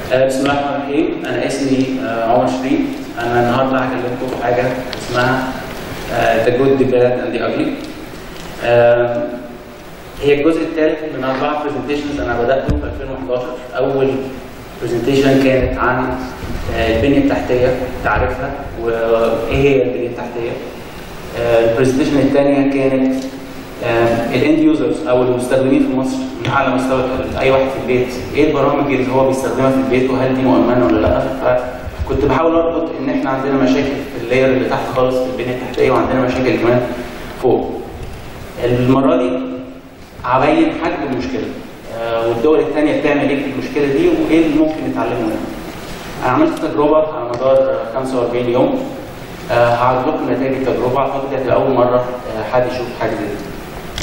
آه، بسم الله الرحمن الرحيم انا اسمي آه، عمر شريف انا النهارده هكلمكم في حاجه اسمها آه، The Good, The Bad and The Ugly آه، هي الجزء الثالث من اربع برزنتيشنز انا بداته في 2011 اول برزنتيشن كانت عن آه، البنيه التحتيه تعريفها وايه هي البنيه التحتيه البرزنتيشن الثانيه كانت الاند يوزرز او المستخدمين في مصر من اعلى مستوى اي واحد في البيت ايه البرامج اللي هو بيستخدمها في البيت وهل دي مؤمنه ولا لا فكنت بحاول اربط ان احنا عندنا مشاكل في اللاير اللي تحت خالص في البنيه التحتيه وعندنا مشاكل كمان فوق المره دي هبين حجم المشكله آه، والدول الثانيه بتعمل ايه في المشكله دي وايه اللي ممكن نتعلمه منها انا عملت تجربه على مدار آه، 45 يوم آه، هعرض لكم نتائج التجربه اعتقد هتبقى اول مره آه، حد يشوف حاجه زي دي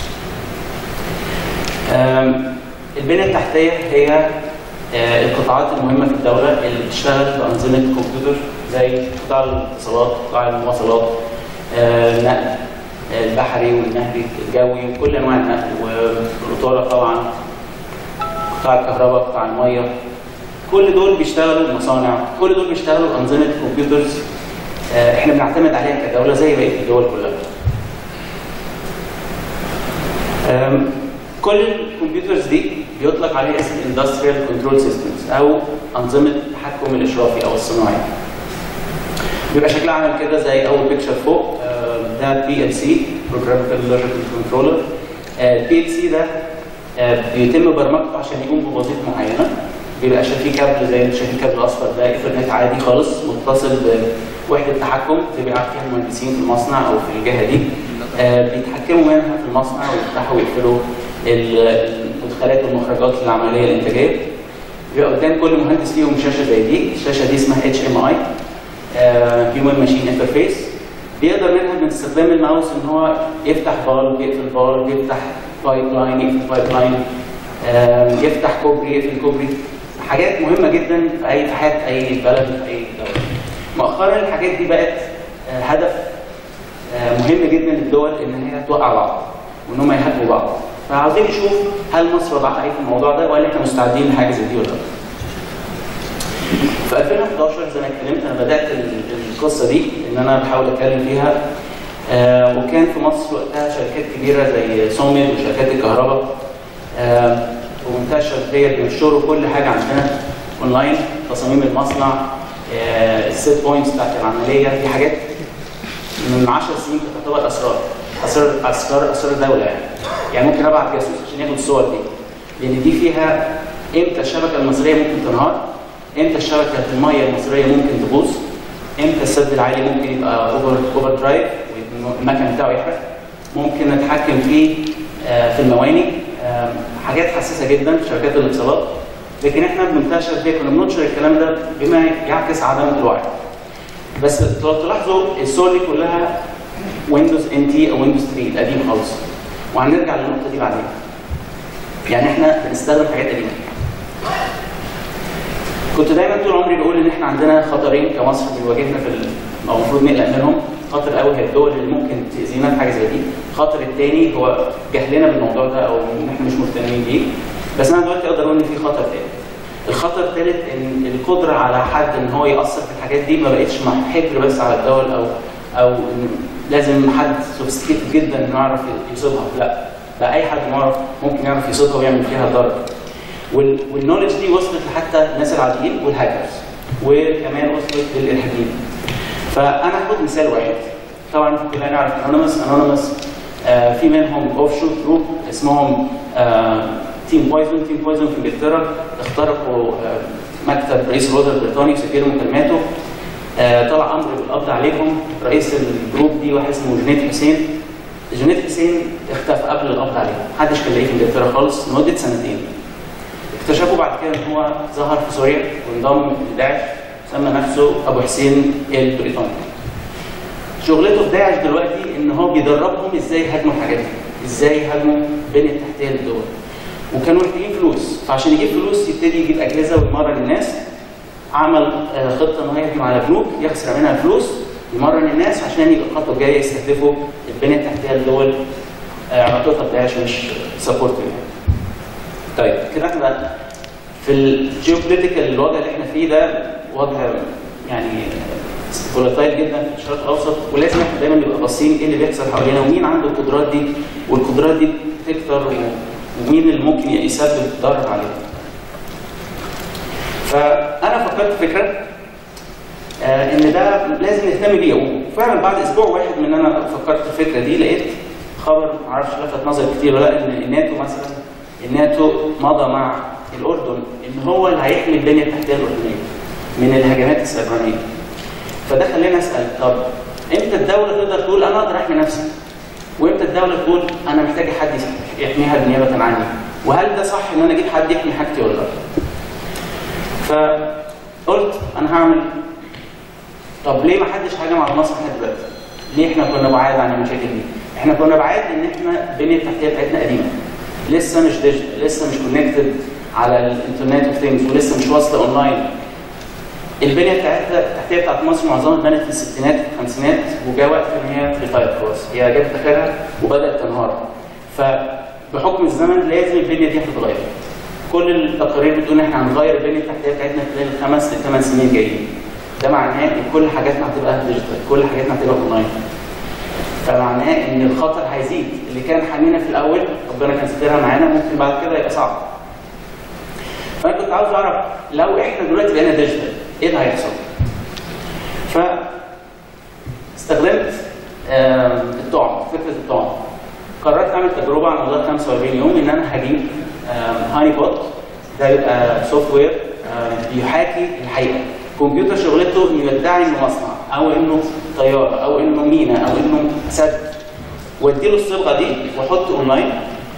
آم، البنية التحتية هي آه، القطاعات المهمة في الدولة اللي بتشتغل بأنظمة الكمبيوتر زي قطاع الاتصالات، قطاع المواصلات، آه، النقل آه، البحري والنهري الجوي وكل أنواع النقل والقطارة طبعا قطاع الكهرباء، قطاع المية كل دول بيشتغلوا مصانع، كل دول بيشتغلوا بأنظمة كمبيوترز آه، احنا بنعتمد عليها كدولة زي بقية الدول كلها. أم، كل الكمبيوترز دي بيطلق عليها اسم Industrial Control Systems أو أنظمة التحكم الإشرافي أو الصناعي. بيبقى شكلها عامل كده زي أول بيكتشر فوق أم، ده بي ال سي Programmable Logic Controller. البي ال سي ده أه، بيتم برمجته عشان يقوم بوظيفة معينة. بيبقى فيه كابل زي اللي شايفين كابل اصفر ده ايثرنت عادي خالص متصل بوحده تحكم بيبقى فيها المهندسين في المصنع او في الجهه دي آه، بيتحكموا منها في المصنع ويفتحوا ويقفلوا ال- المدخلات والمخرجات للعمليه الانتاجيه. بيبقى قدام كل مهندس فيهم شاشه زي دي، الشاشه دي اسمها اتش ام اي هيومن ماشين انترفيس بيقدر منها من استخدام الماوس ان هو يفتح فالف يقفل فالف يفتح بايب لاين يقفل بايب لاين يفتح كوبري يقفل كوبري حاجات مهمه جدا في اي في حياه اي بلد في اي دوله. مؤخرا الحاجات دي بقت آه، هدف آه، مهم جدا للدول ان هي توقع بعض وان هم يهاجموا بعض فعاوزين نشوف هل مصر وضعها ايه في الموضوع ده ولا احنا مستعدين لحاجه زي دي ولا لا. في 2011 زي ما اتكلمت انا بدات ال- القصه دي ان انا بحاول اتكلم فيها آه، وكان في مصر وقتها شركات كبيره زي سوميد وشركات الكهرباء آه، ومنتهى الشفافيه بينشروا كل حاجه عندنا اونلاين تصاميم المصنع آه، السيت بوينتس بتاعت العمليه دي حاجات من 10 سنين كانت تعتبر اسرار اسرار اسرار اسرار دوله يعني يعني ممكن ابعت جاسوس عشان ياخد الصور دي لان دي فيها امتى الشبكه المصريه ممكن تنهار امتى الشبكه الميه المصريه ممكن تبوظ امتى السد العالي ممكن يبقى اوفر اوفر درايف والمكن بتاعه يحرق ممكن نتحكم فيه آه، في المواني آه، حاجات حساسه جدا في شبكات الاتصالات لكن احنا بمنتهى الشفافيه كنا بننشر الكلام ده بما يعكس عدم الوعي بس لو تلاحظوا الصور دي كلها ويندوز ان تي او ويندوز 3 القديم خالص وهنرجع للنقطه دي بعدين يعني احنا بنستخدم حاجات قديمه كنت دايما طول عمري بقول ان احنا عندنا خطرين كمصر بيواجهنا في ال- او المفروض نقلق منهم الخطر الاول هي الدول اللي ممكن تاذينا في حاجه زي دي الخطر الثاني هو جهلنا بالموضوع ده او ان احنا مش مهتمين بيه بس انا دلوقتي اقدر اقول ان في خطر ثالث الخطر الثالث ان القدره على حد ان هو ياثر في الحاجات دي ما بقتش مع- حجر بس على الدول او او إن لازم حد سوفيستيكيتد جدا انه يعرف يصيبها لا بقى اي حد يعرف ممكن يعرف يصيبها ويعمل فيها ضرر وال- والنولج دي وصلت لحتى الناس العاديين والهاكرز وكمان وصلت للالحاديين فانا هاخد مثال واحد طبعا كلنا نعرف انونيمس انونيمس في منهم اوف شوت جروب اسمهم تيم بويزن تيم بويزن في انجلترا اخترقوا آه، مكتب رئيس الوزراء البريطاني وسجلوا مكالماته آه، طلع امر بالقبض عليهم رئيس الجروب دي واحد اسمه جنيد حسين جنيد حسين اختفى قبل القبض عليه محدش كان لاقيه في انجلترا خالص لمده سنتين اكتشفوا بعد كده ان هو ظهر في سوريا وانضم لداعش سمى نفسه ابو حسين البريطاني شغلته في داعش دلوقتي ان هو بيدربهم ازاي يهاجموا الحاجات دي ازاي يهاجموا البنيه التحتيه للدول وكانوا محتاجين فلوس فعشان يجيب فلوس يبتدي يجيب اجهزه ويمرن الناس عمل آه، خطه ان هو يهجم على بنوك يخسر منها الفلوس يمرن الناس عشان يبقى الخطوه الجايه يستهدفوا البنيه التحتيه للدول آه، علاقتها بداعش مش سبورت يعني. طيب كده احنا في الجيوبوليتيكال الوضع اللي احنا فيه ده وضع يعني فولاتايل جدا في الشرق الاوسط ولازم احنا دايما نبقى باصين ايه اللي بيحصل حوالينا ومين عنده القدرات دي والقدرات دي تكتر ومين اللي ممكن يسبب ضرر عليه. فانا فكرت فكره آه ان ده لازم نهتم بيه وفعلا بعد اسبوع واحد من ان انا فكرت الفكره دي لقيت خبر معرفش لفت نظر كتير ولا لا ان الناتو مثلا الناتو مضى مع الاردن ان هو اللي هيحمي البنيه التحتيه الاردنيه من الهجمات السيبرانيه. فده خلاني اسال طب امتى الدوله تقدر تقول انا اقدر احمي نفسي؟ وامتى الدوله تقول انا محتاجه حد يحميها بالنيابه عني؟ وهل ده صح ان انا اجيب حد يحمي حاجتي ولا لا؟ فقلت انا هعمل طب ليه ما حدش هاجم على مصر لحد دلوقتي؟ ليه احنا كنا بعاد عن المشاكل دي؟ احنا كنا بعاد ان احنا البنيه التحتيه بتاعتنا قديمه. لسه مش ديجيتال، لسه مش كونكتد على الانترنت اوف ثينجز ولسه مش واصله اونلاين. البنيه بتاعتها التحتيه بتاعت مصر معظمها اتبنت في الستينات في الخمسينات وجاء وقت ان هي ريتاير خلاص هي جت اخرها وبدات تنهار. فبحكم الزمن لازم البنيه دي هتتغير. كل التقارير بتقول ان احنا هنغير البنيه التحتيه بتاعتنا خلال الخمس لثمان سنين الجايين. ده معناه ان كل حاجاتنا هتبقى ديجيتال، كل حاجاتنا هتبقى اونلاين. فمعناه ان الخطر هيزيد، اللي كان حامينا في الاول ربنا كان سترها معانا ممكن بعد كده يبقى صعب. فانا كنت عاوز اعرف لو احنا دلوقتي بقينا ديجيتال ايه اللي هيحصل؟ ف استخدمت الطعم فكره الطعم قررت اعمل تجربه على مدار 45 يوم ان انا هجيب هاني بوت ده يبقى سوفت وير بيحاكي الحقيقه كمبيوتر شغلته انه يدعي انه مصنع او انه طياره او انه مينا او انه سد واديله الصبغه دي واحطه اونلاين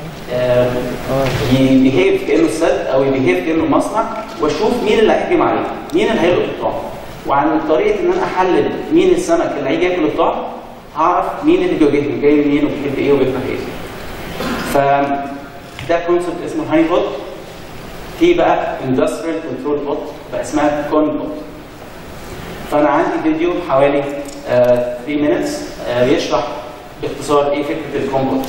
يبيهيف كانه السد او يبيهيف كانه مصنع واشوف مين اللي هيهجم عليه مين اللي هيلقط الطعم وعن طريقه ان انا احلل مين السمك اللي هيجي ياكل الطعم هعرف مين اللي بيواجهني جاي منين وبيحب ايه وبيكره ايه ف ده كونسبت اسمه هاني بوت في بقى اندستريال كنترول بوت بقى اسمها كون بوت فانا عندي فيديو حوالي 3 uh, minutes uh, بيشرح باختصار ايه فكره الكون بوت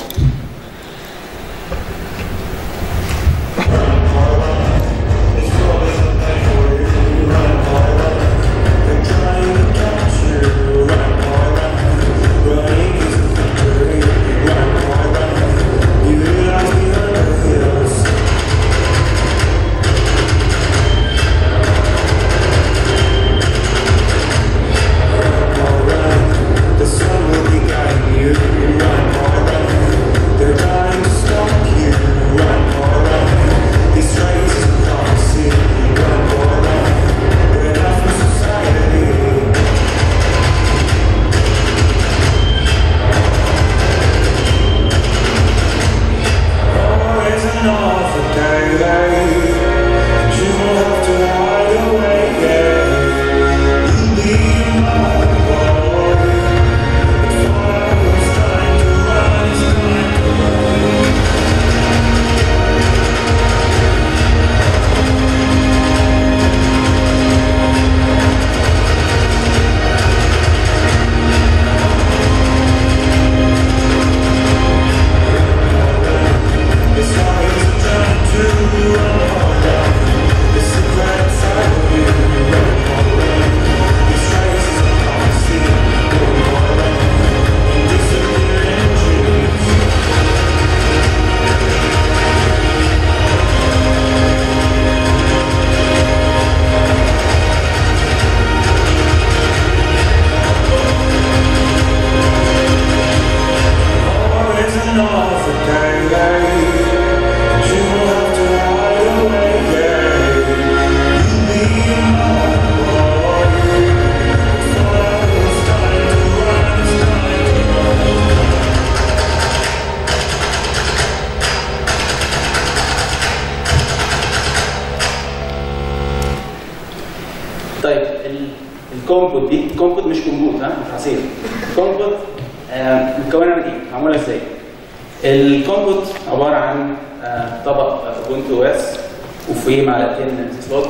طيب الكومبوت دي الكومبوت مش كومبوت ها مش عصير الكومبوت آه مكونه من ايه؟ معموله ازاي؟ الكومبوت عباره عن آه طبق بونت او اس وفيه معلقتين سلوت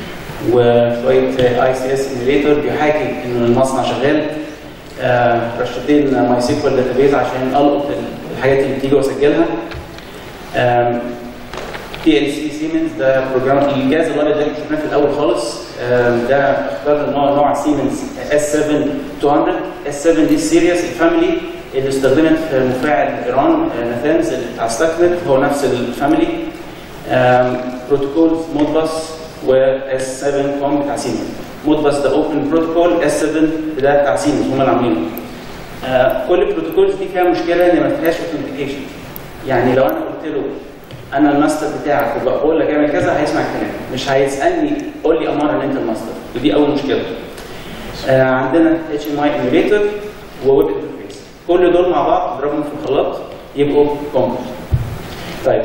وشويه اي سي اس ايميليتور بيحاكي ان المصنع شغال آه رشتين ماي سيكوال داتابيز عشان القط الحاجات اللي بتيجي واسجلها بي ال سي سيمنز ده بروجرام الجهاز الابيض ده اللي شفناه في الاول خالص آم، ده اختار نوع نوع سيمنز اس 7 200 اس 7 دي السيريس الفاميلي اللي استخدمت في مفاعل ايران آه، ناثانز اللي بتاع ستاكنت هو نفس الفاميلي بروتوكولز مودباس واس 7 كوم بتاع سيمنز مودباس ده اوبن بروتوكول اس 7 ده بتاع سيمنز هم اللي عاملينه آه، كل البروتوكولز دي فيها مشكله ان ما فيهاش اوثنتيكيشن يعني لو انا قلت له انا الماستر بتاعك وبقول لك اعمل كذا هيسمع الكلام مش هيسالني قول لي اماره ان انت الماستر ودي اول مشكله آه عندنا اتش ام اي ايميوليتور وويب انترفيس كل دول مع بعض اضربهم في الخلاط يبقوا كومبوز طيب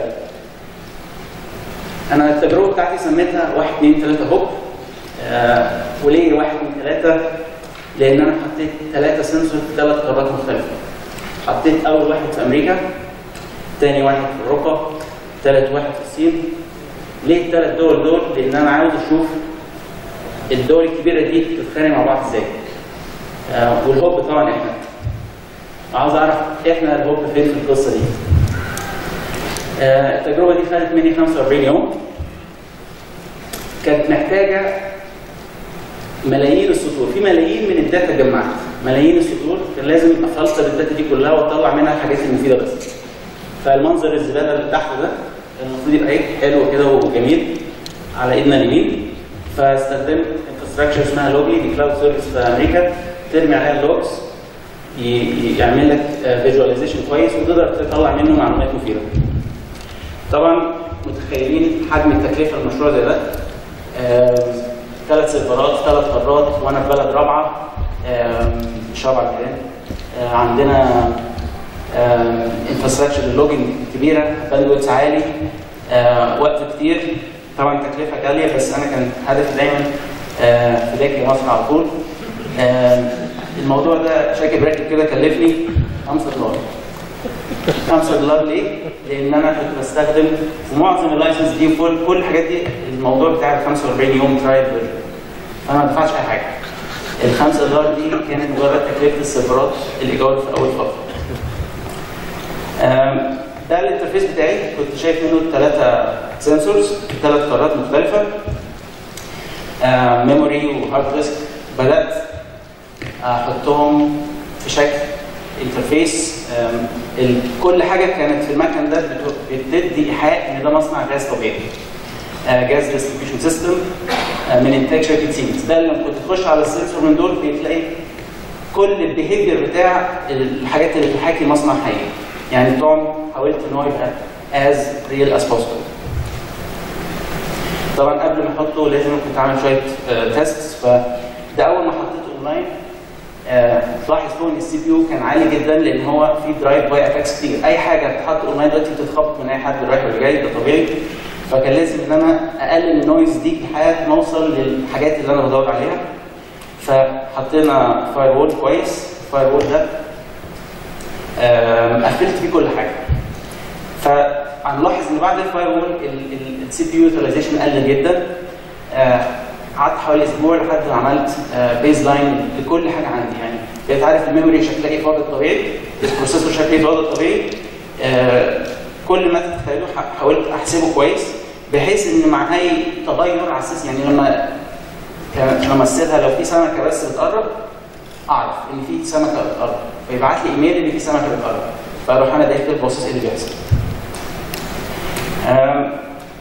انا التجربه بتاعتي سميتها 1 2 3 هوب آه وليه 1 2 3 لان انا حطيت ثلاثه سنسور في ثلاث قارات مختلفه حطيت اول واحد في امريكا تاني واحد في اوروبا ثالث واحد في الصين ليه الثلاث دول دول؟ لان انا عاوز اشوف الدول الكبيره دي بتتخانق مع بعض ازاي آه والهوب طبعا احنا عاوز اعرف احنا الهوب فين في القصه دي آه التجربه دي خدت مني 45 يوم كانت محتاجه ملايين السطور في ملايين من الداتا اتجمعت ملايين السطور كان لازم افلتر الداتا دي كلها واطلع منها الحاجات المفيده بس فالمنظر الزباله اللي تحت ده المفروض يبقى ايه حلو كده وجميل على ايدنا اليمين فاستخدمت انفراستراكشر اسمها لوجي دي كلاود سيرفيس في امريكا ترمي عليها اللوجز يعمل لك فيجواليزيشن كويس وتقدر تطلع منه معلومات مفيده. طبعا متخيلين حجم التكلفه المشروع زي ده ثلاث سيرفرات ثلاث قارات وانا في بلد رابعه آم، مش رابعه كمان آه، عندنا انفراستراكشر للوجنج كبيره باندويتس عالي آه، وقت كتير طبعا تكلفه غاليه بس انا كان هدفي دايما آه، في ذاكر مصر على طول آم، الموضوع ده شاكر راكب كده كلفني 5 دولار 5 دولار ليه؟ لان انا كنت بستخدم في معظم اللايسنس دي كل كل الحاجات دي الموضوع بتاع ال 45 يوم ترايل فانا ما دفعتش اي حاجه ال 5 دولار دي كانت مجرد تكلفه السيرفرات الايجار في اول فتره آم، ده الانترفيس بتاعي كنت شايف منه ثلاثه سنسورز ثلاث قارات مختلفه ميموري وهارد ديسك بدات احطهم في شكل انترفيس آم، ال- كل حاجه كانت في المكن ده بت- بتدي ايحاء ان ده مصنع غاز طبيعي آه، جاز ديستريبيوشن سيستم من انتاج شركه سيمنز ده لما كنت تخش على السنسور من دول بتلاقي كل البيهيفير بتاع الحاجات اللي بتحاكي مصنع حقيقي يعني طبعا حاولت ان هو يبقى as real as possible طبعا قبل ما احطه لازم كنت اعمل شويه تيستس فده اول ما حطيته اونلاين آه، تلاحظ فوق ان السي بي يو كان عالي جدا لان هو في درايف باي اتاكس كتير اي حاجه بتتحط اونلاين دلوقتي بتتخبط من اي حد رايح ولا جاي ده طبيعي فكان لازم ان انا اقلل النويز دي لحد ما اوصل للحاجات اللي انا بدور عليها فحطينا فاير وول كويس الفاير وول ده آم، قفلت فيه كل حاجه فهنلاحظ ان بعد الفاير وول السي بي يو يوتيلايزيشن قل جدا آه، قعدت حوالي اسبوع لحد ما عملت بيز لاين لكل حاجه عندي يعني بقيت عارف الميموري شكلها ايه في وضع الطبيعي البروسيسور شكله ايه في وضع الطبيعي آه، كل ما تتخيلوا ح- حاولت احسبه كويس بحيث ان مع اي تغير على اساس يعني لما كان- امثلها لو في سمكه بس بتقرب اعرف ان في سمكه بتقرب فيبعت لي ايميل ان في سمكه بتقرب فاروح انا داخل باصص ايه اللي بيحصل آم،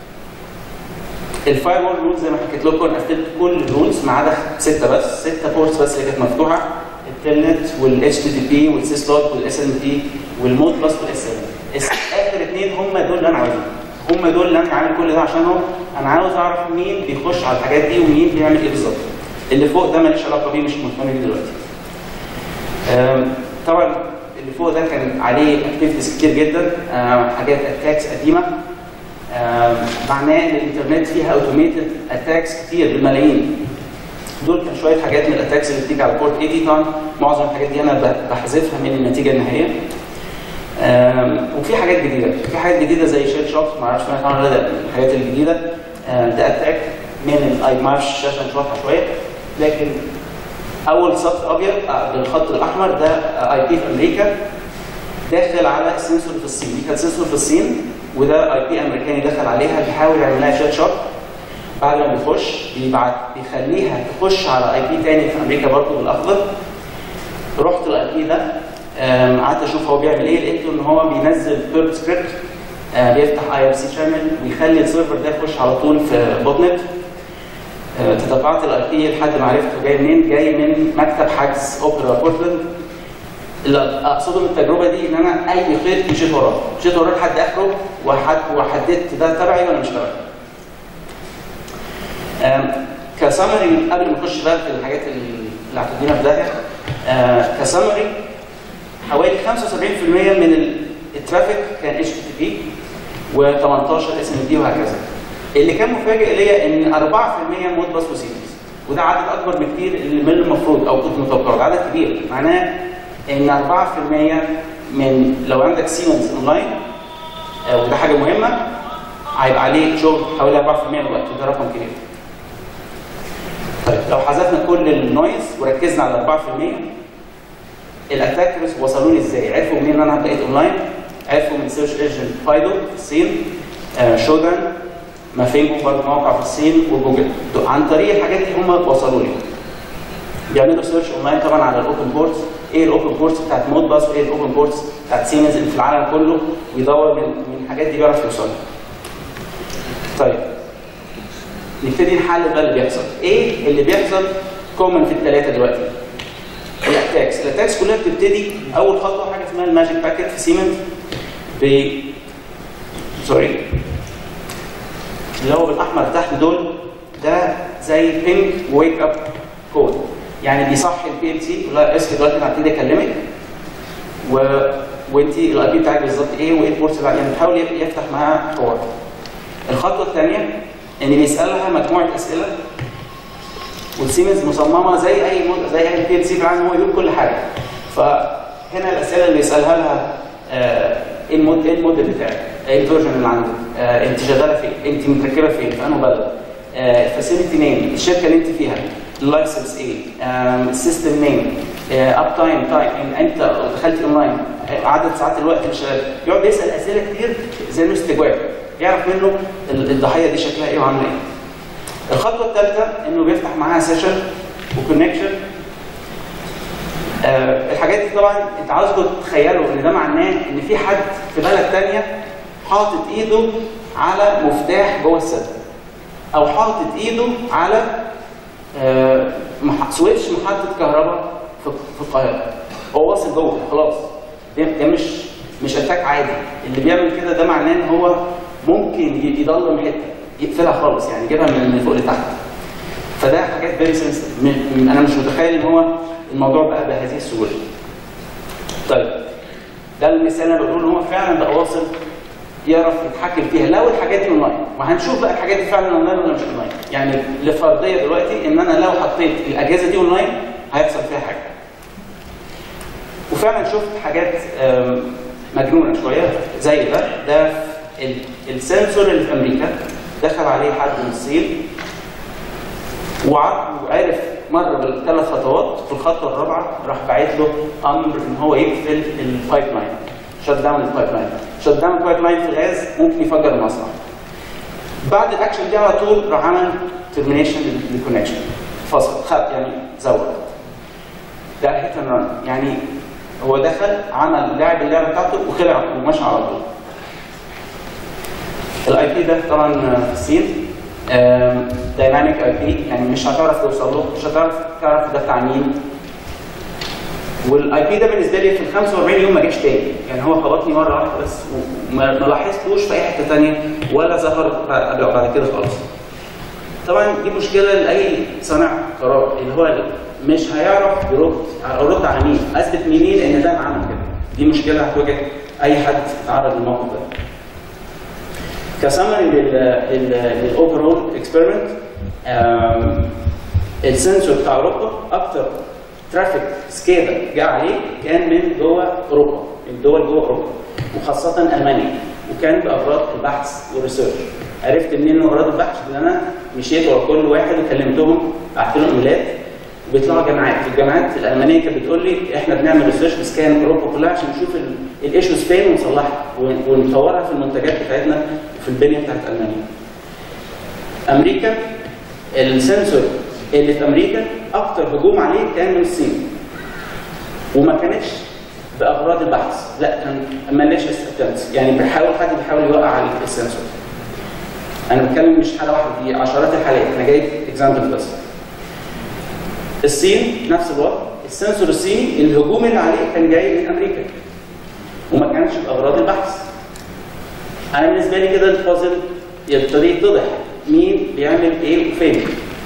الفاير وول رولز زي ما حكيت لكم انا قفلت كل الرولز ما عدا سته بس سته بورتس بس اللي كانت مفتوحه التلنت والاتش تي تي بي والسيسلوت والاس ام تي والمود بلس والاس ام اخر اثنين هم دول اللي انا عاوزهم هم دول اللي انا عامل كل ده عشانهم انا عاوز اعرف مين بيخش على الحاجات دي ومين بيعمل ايه بالظبط اللي فوق ده ماليش علاقه بيه مش مهتم بيه دلوقتي آم، طبعا اللي فوق ده كان عليه اكتيفيتيز كتير جدا آم، حاجات اتاكس قديمه آم، معناه ان الانترنت فيها اوتوميتد اتاكس كتير بالملايين دول كان شويه حاجات من الاتاكس اللي بتيجي على بورت 80 طبعا معظم الحاجات دي انا ب- بحذفها من النتيجه النهائيه آم، وفي حاجات جديده في حاجات جديده زي شيل شوت ما اعرفش سمعت عنها ولا لا من الحاجات الجديده آم، ده اتاك من الاي ما اعرفش الشاشه مش واضحه شويه لكن اول سطر ابيض آه، بالخط الاحمر ده اي بي في امريكا داخل على السنسور في الصين دي كان سنسور في الصين وده اي بي امريكاني دخل عليها بيحاول يعمل لها شات شوت بعد ما بيخش بيبعت بيخليها تخش على اي بي تاني في امريكا برضه بالاخضر رحت الاي بي ده آم، قعدت اشوف هو بيعمل ايه لقيته ان هو بينزل بيرب سكريبت بيفتح اي ار سي شانل ويخلي السيرفر ده يخش على طول في بوت نت آه، تتبعت الاي بي لحد ما عرفته جاي منين جاي من مكتب حجز اوبرا بورتلاند اللي اقصده من التجربه دي ان انا اي خيط مشيت وراه مشيت وراه لحد اخره وحد وحددت ده تبعي ولا مش تبعي آم، كسمري قبل ما نخش بقى في الحاجات اللي هتدينا في داهيه آه، كسمري حوالي 75% من ال- الترافيك كان اتش تي بي و18 اس ام دي وهكذا اللي كان مفاجئ ليا ان 4% مود باس وسيريز وده عدد اكبر بكتير اللي من المفروض او كنت متوقعه ده عدد كبير معناه ان 4% من لو عندك سيمنز اونلاين آه، وده حاجه مهمه هيبقى عليه شغل حوالي 4% من الوقت وده رقم كبير طيب لو حذفنا كل النويز وركزنا على 4% الاتاكرز وصلوا لي ازاي؟ عرفوا منين ان انا بقيت اونلاين؟ عرفوا من سيرش انجن فايدو في الصين آه شودان مافينجو برضه موقع في الصين وجوجل دو- عن طريق الحاجات دي هم وصلوا لي بيعملوا سيرش اونلاين طبعا على الاوبن بورتس ايه الاوبن بورتس بتاعت مود باس وايه الاوبن بورتس بتاعت سيمنز اللي في العالم كله ويدور من من الحاجات دي بيعرف يوصل طيب نبتدي نحلل بقى اللي بيحصل ايه اللي بيحصل كومن في الثلاثه دلوقتي الاتاكس الاتاكس كلها بتبتدي اول خطوه حاجه اسمها الماجيك باكيت في سيمنز ب سوري اللي هو بالاحمر تحت دول ده زي بينج ويك اب كود يعني بيصحي البي ال سي يقول لها اصحي دلوقتي انا هبتدي اكلمك و وانت الاي بي بتاعك بالظبط ايه وايه البورتس اللي يعني بيحاول يفتح معاها حوار الخطوه الثانيه ان بيسالها مجموعه اسئله والسيمنز مصممه زي اي مود زي اي بي ال سي في العالم هو يقول كل حاجه فهنا الاسئله اللي بيسالها لها آه، ايه المود ايه الموديل بتاعك؟ ايه الفيرجن اللي عندك؟ آه، انت شغاله فين؟ انت متركبه فين؟ في انهي بلد؟ الفاسيلتي نيم الشركه اللي انت فيها اللايسنس ايه؟ السيستم نيم اب تايم تايم انت دخلت اونلاين آه، عدد ساعات الوقت اللي شغال يقعد يسال اسئله كتير زي انه استجواب يعرف منه ال- الضحيه دي شكلها ايه وعامله ايه الخطوه الثالثه انه بيفتح معاها سيشن وكونكشن آه الحاجات دي طبعا انت عاوزكم تتخيلوا ان ده معناه ان في حد في بلد ثانيه حاطط ايده على مفتاح جوه السد او حاطط ايده على آه مح- سويتش محطه كهرباء في في القاهره هو واصل جوه خلاص ده, ده مش مش اتاك عادي اللي بيعمل كده ده معناه ان هو ممكن ي- يضلم حته يقفلها خالص يعني يجيبها من من فوق لتحت فده حاجات فيري سنسيتيف انا مش متخيل ان هو الموضوع بقى بهذه السهوله طيب ده المثال اللي انا بقوله ان هو فعلا بقى واصل يعرف يتحكم فيها لو الحاجات دي اونلاين وهنشوف بقى الحاجات دي فعلا اونلاين ولا مش اونلاين يعني لفرضيه دلوقتي ان انا لو حطيت الاجهزه دي اونلاين هيحصل فيها حاجه وفعلا شفت حاجات آم، مجنونه شويه زي ده ده ال- السنسور اللي في امريكا دخل عليه حد من الصين وع- وعرف مر بالثلاث خطوات في الخطوه الرابعه راح باعت له امر ان هو يقفل البايب لاين شت داون البايب لاين شت داون البايب لاين في الغاز ممكن يفجر المصنع بعد الاكشن دي على طول راح عمل ترمينيشن للكونكشن فصل خد يعني زود ده هيت اند ران يعني هو دخل عمل لعب اللعبه بتاعته وخلع ومشى على طول الاي بي ده طبعا في الصين دايناميك اي بي يعني مش هتعرف توصل له مش هتعرف تعرف ده بتاع مين والاي بي ده بالنسبه لي في ال 45 يوم ما جاش تاني يعني هو خبطني مره واحده بس وما ما لاحظتوش في اي حته ثانيه ولا ظهر بعد بعد كده خالص طبعا دي مشكله لاي صانع قرار اللي هو مش هيعرف يرد او يرد على مين اثبت منين ان ده عمل كده دي مشكله هتواجه اي حد اتعرض للموقف ده كسمري للاوفرول اكسبيرمنت السنسور بتاع اوروبا اكتر ترافيك سكيلا جه عليه كان من جوه اوروبا من دول جوه اوروبا وخاصه المانيا وكان باغراض البحث والريسيرش عرفت منين اغراض البحث ان انا مشيت ورا كل واحد وكلمتهم بعت لهم ايميلات وبيطلعوا جامعات الجامعات الالمانيه كانت بتقول لي احنا بنعمل ريسيرش بسكان اوروبا كلها عشان نشوف الايشوز فين ونصلحها ون- ونطورها في المنتجات بتاعتنا في البنيه بتاعت المانيا امريكا السنسور اللي في امريكا اكتر هجوم عليه كان من الصين وما كانتش باغراض البحث لا كان malicious attempts يعني بيحاول حد بيحاول يوقع على السنسور انا بتكلم مش حاله واحده دي عشرات الحالات انا جايب اكزامبل بس الصين نفس الوضع السنسور الصيني الهجوم اللي عليه كان جاي من امريكا وما كانش باغراض البحث انا بالنسبه لي كده البازل يبتدي يتضح مين بيعمل ايه وفين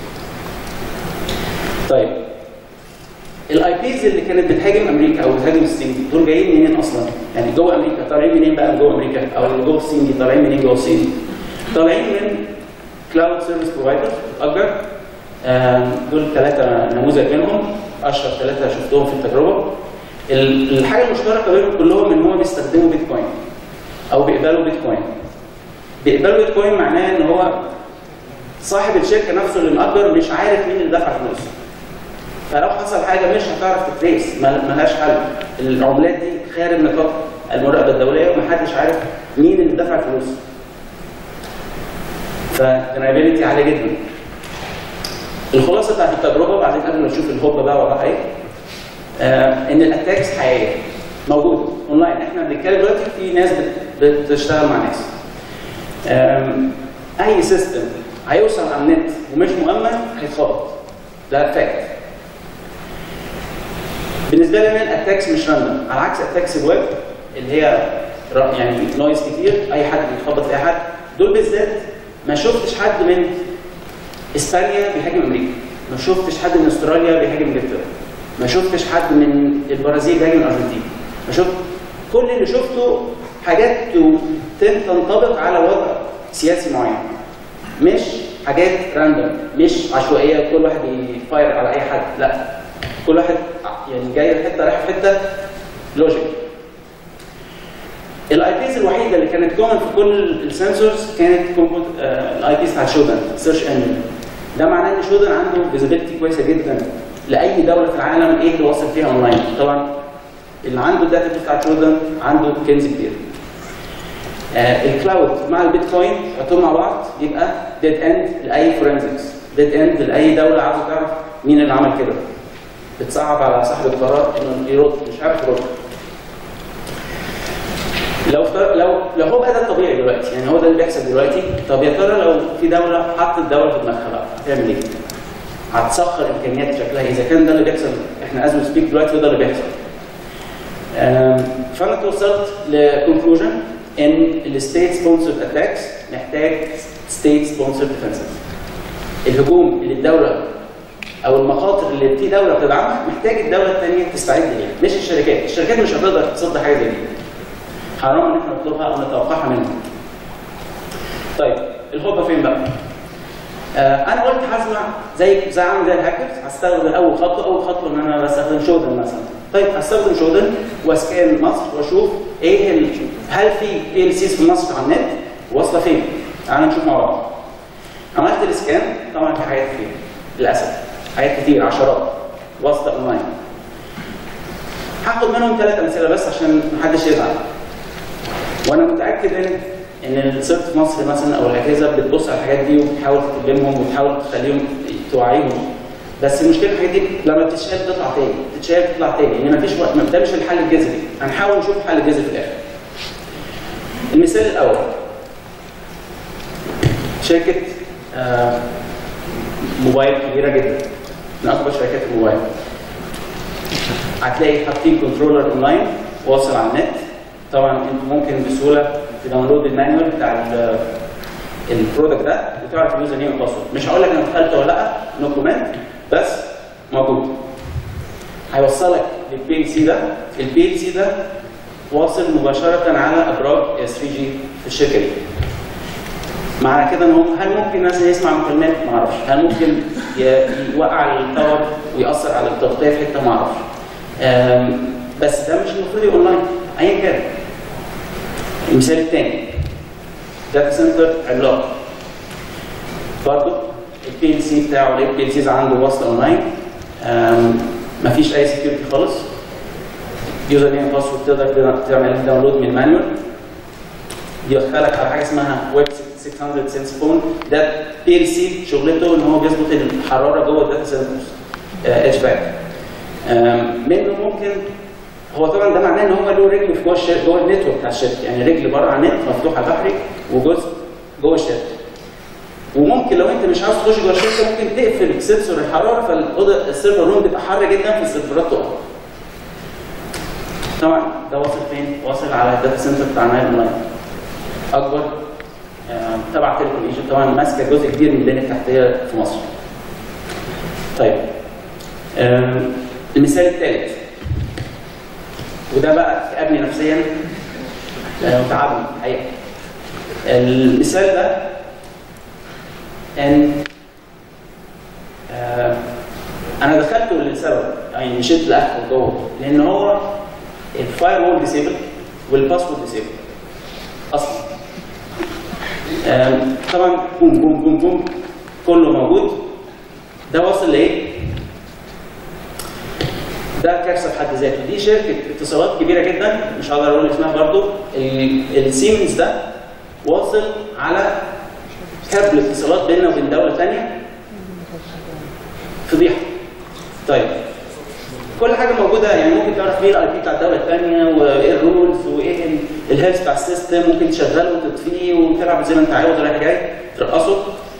طيب الاي بيز اللي كانت بتهاجم امريكا او بتهاجم الصين دول جايين منين اصلا؟ يعني جوه امريكا طالعين منين بقى من جوه امريكا او اللي جوه الصين دي طالعين منين جوه الصين؟ طالعين من كلاود سيرفيس بروفايدر اجر دول ثلاثه نموذج منهم اشهر ثلاثه شفتهم في التجربه ال- الحاجه المشتركه بينهم كلهم ان هم بيستخدموا بيتكوين او بيقبلوا بيتكوين بيقبلوا بيتكوين معناه ان هو صاحب الشركه نفسه اللي مأجر مش عارف مين اللي دفع فلوس فلو حصل حاجه مش هتعرف تتريس ما- ملهاش حل العملات دي خارج نطاق المراقبه الدوليه ومحدش عارف مين اللي دفع الفلوس فالجنرابيلتي عاليه جدا الخلاصه بتاعت التجربه بعدين قبل ما نشوف الهوب بقى وراها ايه آه ان الاتاكس حقيقيه موجوده اونلاين احنا بنتكلم دلوقتي في ناس بت- بتشتغل مع ناس آم، اي سيستم هيوصل على النت ومش مؤمن هيتخبط ده فاكت بالنسبه لي انا الاتاكس مش راندوم على عكس اتاكس الويب اللي هي را- يعني نويز كتير اي حد بيتخبط في اي حد دول بالذات ما شفتش حد من اسبانيا بيهاجم امريكا ما شفتش حد من استراليا بيهاجم انجلترا ما شفتش حد من البرازيل بيهاجم الارجنتين ما شفت كل اللي شفته حاجات ت- تنطبق على وضع سياسي معين مش حاجات راندوم مش عشوائيه كل واحد يفاير على اي حد لا كل واحد يعني جاي لحته رايح في حته لوجيك الاي بيز الوحيده اللي كانت كومن في كل السنسورز كانت الاي بيز بتاع شودن سيرش انجن ده معناه ان شودن عنده فيزيبيليتي كويسه جدا لاي دوله في العالم ايه اللي واصل فيها اونلاين طبعا اللي عنده الداتا بيز بتاعت شودن عنده كنز كبير آه الكلاود مع البيتكوين حطهم مع بعض يبقى ديد اند لاي فورنزكس ديد اند لاي دوله عاوزه تعرف مين اللي عمل كده بتصعب على صاحب القرار انه يرد مش عارف يرد لو افتر... لو لو هو بقى ده الطبيعي دلوقتي يعني هو ده اللي بيحصل دلوقتي طب يا ترى لو في دوله حطت دوله في دماغها بقى هتعمل ايه؟ هتسخر امكانيات شكلها إيه؟ اذا كان ده اللي بيحصل احنا از سبيك دلوقتي وده اللي بيحصل آم، فانا توصلت لكونكلوجن ان الستيت سبونسرد اتاكس محتاج ستيت سبونسرد ديفنسز الهجوم اللي الدوله او المخاطر اللي في دوله بتدعمها محتاج الدوله الثانيه تستعد ليها مش الشركات الشركات مش هتقدر تصد حاجه زي دي حرام ان احنا نطلبها او نتوقعها منهم طيب الهوبه فين بقى آه انا قلت هسمع زي زي عامل زي الهاكرز هستخدم اول خطوه اول خطوه ان انا بستخدم شودن مثلا طيب هستخدم شودن واسكان مصر واشوف ايه ال... هل في بي ال سيز في مصر على النت واصله فين تعالوا نشوف مع بعض عملت الاسكان طبعا في حاجات كتير للاسف حاجات كتير عشرات واصله اونلاين هاخد منهم ثلاث امثله بس عشان محدش يزعل وانا متاكد ان ان الست في مصر مثلا او الاجهزه بتبص على الحاجات دي وبتحاول تكلمهم وتحاول تخليهم توعيهم بس المشكله الحاجات دي لما بتتشال تطلع تاني تتشال تطلع تاني لان مفيش وقت ده مش الحل الجذري هنحاول نشوف الحل الجذري في الاخر المثال الاول شركه آه موبايل كبيره جدا من اكبر شركات الموبايل هتلاقي حاطين كنترولر اونلاين واصل على النت طبعا انت ممكن بسهوله تداونلود المانيوال بتاع ال- البرودكت ده وتعرف اليوزر نيم والباسورد مش هقول لك انا دخلت ولا لا نو كومنت بس موجود هيوصلك للبي ال سي ده البي ال سي ده واصل مباشره على ابراج 3 جي في الشركه دي معنى كده ان هو هل ممكن مثلا يسمع مكالمات؟ ما اعرفش، هل ممكن ي- يوقع التاور ويأثر على التغطيه في حته؟ ما اعرفش. آم، بس ده مش المفروض يبقى اونلاين ايا كان. المثال الثاني داتا سنتر عملاق برضه البي ال سي بتاعه لقيت بي ال سيز عنده وصل اونلاين أم، مفيش اي سكيورتي خالص يوزر نيم باسورد تقدر تعمل داونلود من المانيوال يدخلك على حاجه اسمها ويب 600 سنس فون ده بي ال سي شغلته ان هو بيظبط الحراره جوه الداتا سنترز اتش باك منه ممكن هو طبعا ده معناه ان هو له رجل في جوه الشركه جوه النتورك بتاع الشركه يعني رجل بره على النت مفتوح على البحري وجزء جوه الشركه وممكن لو انت مش عاوز تخش جوه الشركه ممكن تقفل سنسور الحراره فالاوضه السيرفر روم بيبقى حر جدا فالسيرفرات تقف طبعا ده واصل فين؟ واصل على الداتا سنتر بتاع نايل اونلاين اكبر آه، تبع تيليكوم ايجيبت طبعا ماسكه جزء كبير من البنيه التحتيه في مصر. طيب آم، المثال الثالث وده بقى ابني نفسيا آه، وتعبني الحقيقه. المثال ده ان آه، انا دخلته لسبب يعني مشيت لاخره جوه لان هو الفاير وول ديسيبل والباسورد ديسيبل اصلا آم، طبعا بوم بوم بوم بوم كله موجود ده واصل لايه؟ ده كارثه في حد ذاته دي شركه اتصالات كبيره جدا مش هقدر اقول اسمها برضو ال- السيمنز ده واصل على كابل اتصالات بيننا وبين دوله ثانيه فضيحه طيب كل حاجه موجوده يعني ممكن تعرف مين الاي بي بتاع الدوله الثانيه وايه الرولز وايه ال- الهيلث بتاع السيستم ممكن تشغله وتطفيه وتلعب زي ما انت عاوز رايح جاي ترقصه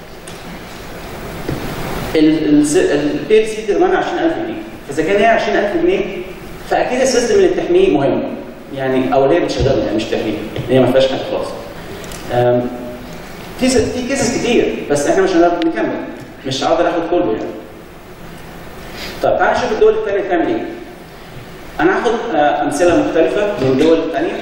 البي ال سي تضمنها 20000 جنيه فاذا كان هي 20000 جنيه فاكيد السيستم اللي بتحميه مهم يعني او اللي هي بتشغله يعني مش تحميه هي ما فيهاش حاجه خالص أم، في س- في كيسز كتير بس احنا مش هنقدر نكمل مش هقدر اخد كله يعني طب تعالى نشوف الدول الثانيه بتعمل ايه انا هاخد آه، امثله مختلفه من دول ثانيه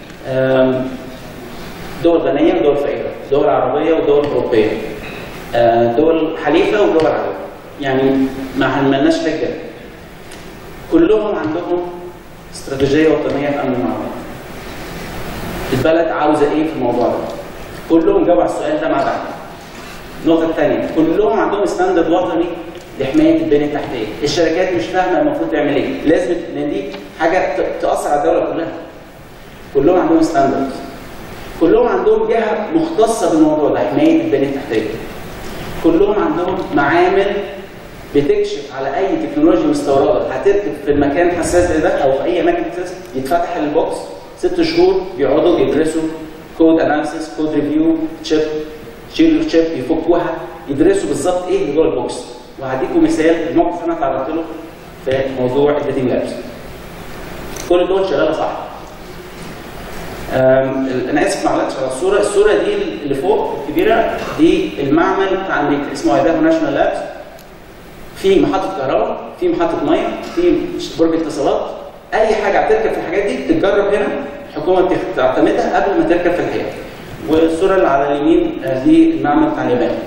دول غنيه ودول فقيره دول عربيه ودول اوروبيه آه، دول حليفه ودول عربيه يعني ما عملناش فكره كلهم عندهم استراتيجيه وطنيه في امن المعلومات البلد عاوزه ايه في الموضوع ده كلهم جاوبوا على السؤال ده مع بعض النقطه الثانيه كلهم عندهم ستاندرد وطني لحمايه البنيه التحتيه الشركات مش فاهمه المفروض تعمل ايه لازم لان دي حاجه ت- تاثر على الدوله كلها كلهم عندهم ستاندرد كلهم عندهم جهه مختصه بالموضوع ده حمايه البنيه التحتيه كلهم عندهم معامل بتكشف على اي تكنولوجيا مستورده هتركب في المكان حساس زي ده او في اي اماكن حساس يتفتح البوكس ست شهور بيقعدوا يدرسوا كود اناليسيس كود ريفيو تشيب شيلوا الشيب يفكوها يدرسوا بالظبط ايه اللي جوه البوكس وهديكم مثال الموقف انا تعرضت له في موضوع الديتنج لابس كل دول شغاله صح أم، انا اسف ما علقتش على الصوره الصوره دي اللي فوق الكبيره دي المعمل بتاع امريكا اسمه ايداهو ناشونال لابس في محطه كهرباء في محطه ميه في برج اتصالات اي حاجه هتركب في الحاجات دي بتتجرب هنا الحكومه بتخ- تعتمدها قبل ما تركب في الحقيقه والصوره اللي على اليمين آه، دي المعمل بتاع اليابان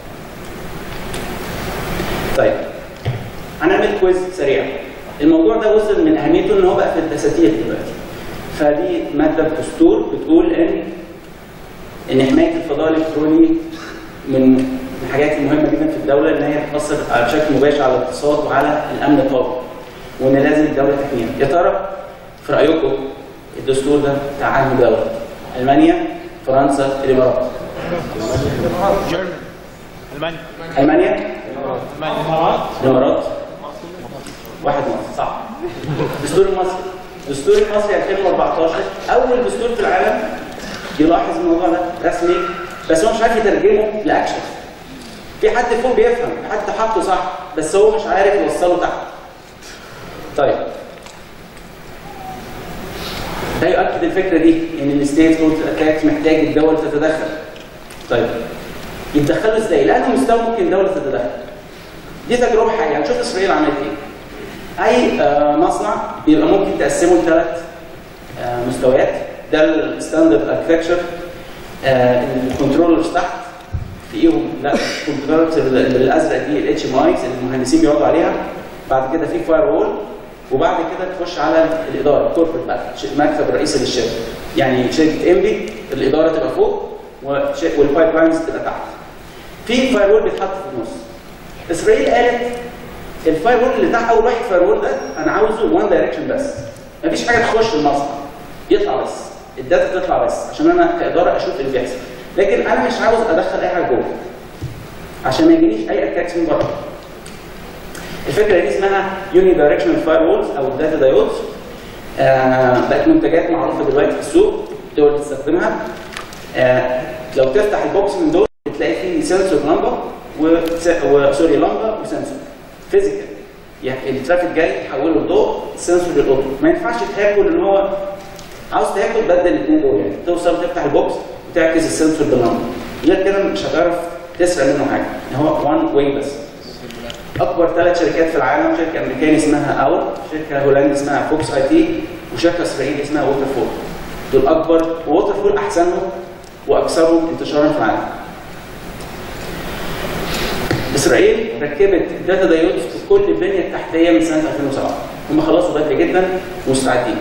طيب هنعمل كويز سريع الموضوع ده وصل من اهميته ان هو بقى في الدساتير دلوقتي فدي ماده دستور بتقول ان ان حمايه الفضاء الالكتروني من الحاجات المهمه جدا في الدوله ان هي تاثر على- بشكل مباشر على الاقتصاد وعلى الامن القومي وان لازم الدوله تحميها يا ترى في رايكم الدستور ده بتاع انهي دوله؟ المانيا فرنسا الامارات جيرمان المانيا المانيا المانيا الامارات واحد مصر صح الدستور المصري الدستور المصري 2014 اول دستور في العالم يلاحظ الموضوع ده رسمي بس هو مش عارف يترجمه لاكشن في حد فوق بيفهم في حد حاطه صح بس هو مش عارف يوصله تحت طيب ده يؤكد الفكره دي ان الستيت روت اتاكس محتاج الدول تتدخل طيب يتدخلوا ازاي؟ لانه مستوى ممكن الدوله تتدخل دي تجربه حقيقيه هنشوف اسرائيل عملت ايه اي آه، مصنع بيبقى ممكن تقسمه لثلاث آه، مستويات ده الستاندرد اركتكتشر الكنترولرز تحت فيهم لا الكنترولرز الازرق دي الاتش ام ايز المهندسين بيقعدوا عليها بعد كده في فاير وول وبعد كده تخش على الاداره الكوربريت بقى ش- المكتب الرئيسي للشركه يعني شركه امبي الاداره تبقى فوق وش- والبايب لاينز تبقى تحت في فاير وول بيتحط في النص اسرائيل قالت الفاير وول اللي تحت اول واحد فاير وول ده انا عاوزه وان دايركشن بس مفيش حاجه تخش المصنع يطلع بس الداتا تطلع بس عشان انا كاداره اشوف اللي بيحصل لكن انا مش عاوز ادخل اي حاجه جوه عشان ما يجيليش اي اتاكس من بره الفكره دي اسمها يوني دايركشنال فاير وولز او الداتا دايودز آه بقت منتجات معروفه دلوقتي في السوق تقدر تستخدمها آه لو تفتح البوكس من دول بتلاقي فيه سنسور لمبه وسوري لمبه وسنسور فيزيكال يعني الترافيك جاي تحوله لضوء السنسور للاوتو ما ينفعش تاكل ان هو عاوز تاكل بدل الاثنين دول يعني توصل تفتح البوكس وتعكس السنسور باللمبه غير كده مش هتعرف تسرق منه حاجه يعني هو وان واي بس اكبر ثلاث شركات في العالم شركه امريكانيه اسمها اور شركه هولنديه اسمها فوكس اي تي وشركه اسرائيليه اسمها ووتر فول دول اكبر ووتر فول احسنهم واكثرهم انتشارا في العالم اسرائيل ركبت داتا دايودز في كل البنيه التحتيه من سنه 2007 هم خلصوا بدري جدا ومستعدين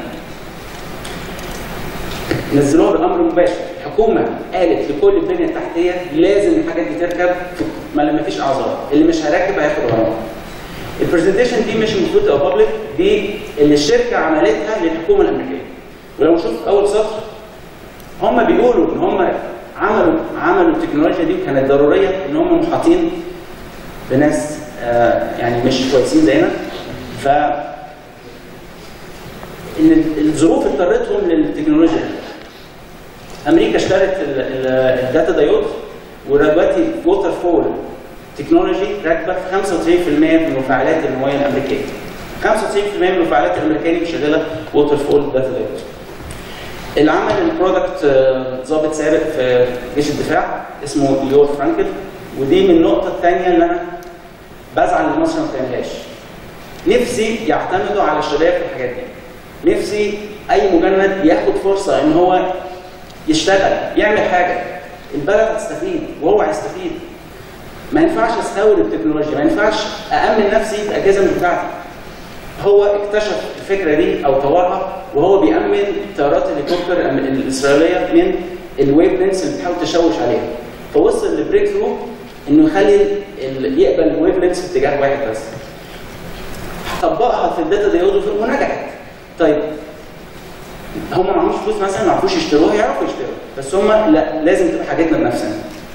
نزلوها بالامر المباشر الحكومه قالت لكل البنيه التحتيه لازم الحاجات دي تركب ما لما فيش اعذار اللي مش هيركب هياخد غرامه البرزنتيشن دي مش المفروض تبقى بابليك دي اللي الشركه عملتها للحكومه الامريكيه ولو نشوف اول سطر هم بيقولوا ان هم عملوا عملوا التكنولوجيا دي وكانت ضروريه ان هم محاطين بناس آه يعني مش كويسين زينا ف ان الظروف اضطرتهم للتكنولوجيا دي. امريكا اشترت الداتا دايود ودلوقتي ووتر فول تكنولوجي راكبه في 95% من المفاعلات المويه الامريكيه 95% من المفاعلات الامريكيه شغاله ووتر فول داتا دايود اللي عمل البرودكت ضابط سابق في جيش الدفاع اسمه ليور فرانكل ودي من النقطه الثانيه اللي انا بزعل ان مصر ما بتعملهاش نفسي يعتمدوا على الشباب في الحاجات دي نفسي اي مجند ياخد فرصه ان هو يشتغل يعمل حاجه البلد هتستفيد وهو هيستفيد ما ينفعش استورد التكنولوجيا ما ينفعش امن نفسي باجهزه من بتاعتي هو اكتشف الفكره دي او طورها وهو بيامن طيارات الهليكوبتر الاسرائيليه من الويف لينس اللي بتحاول تشوش عليها فوصل لبريك ثرو انه يخلي يقبل الويف لينس في اتجاه واحد بس طبقها في الداتا ديود ونجحت طيب هم ما معهمش فلوس مثلا ما يعرفوش يشتروها يعرفوا يشتروا بس هم لا لازم تبقى حاجتنا بنفسنا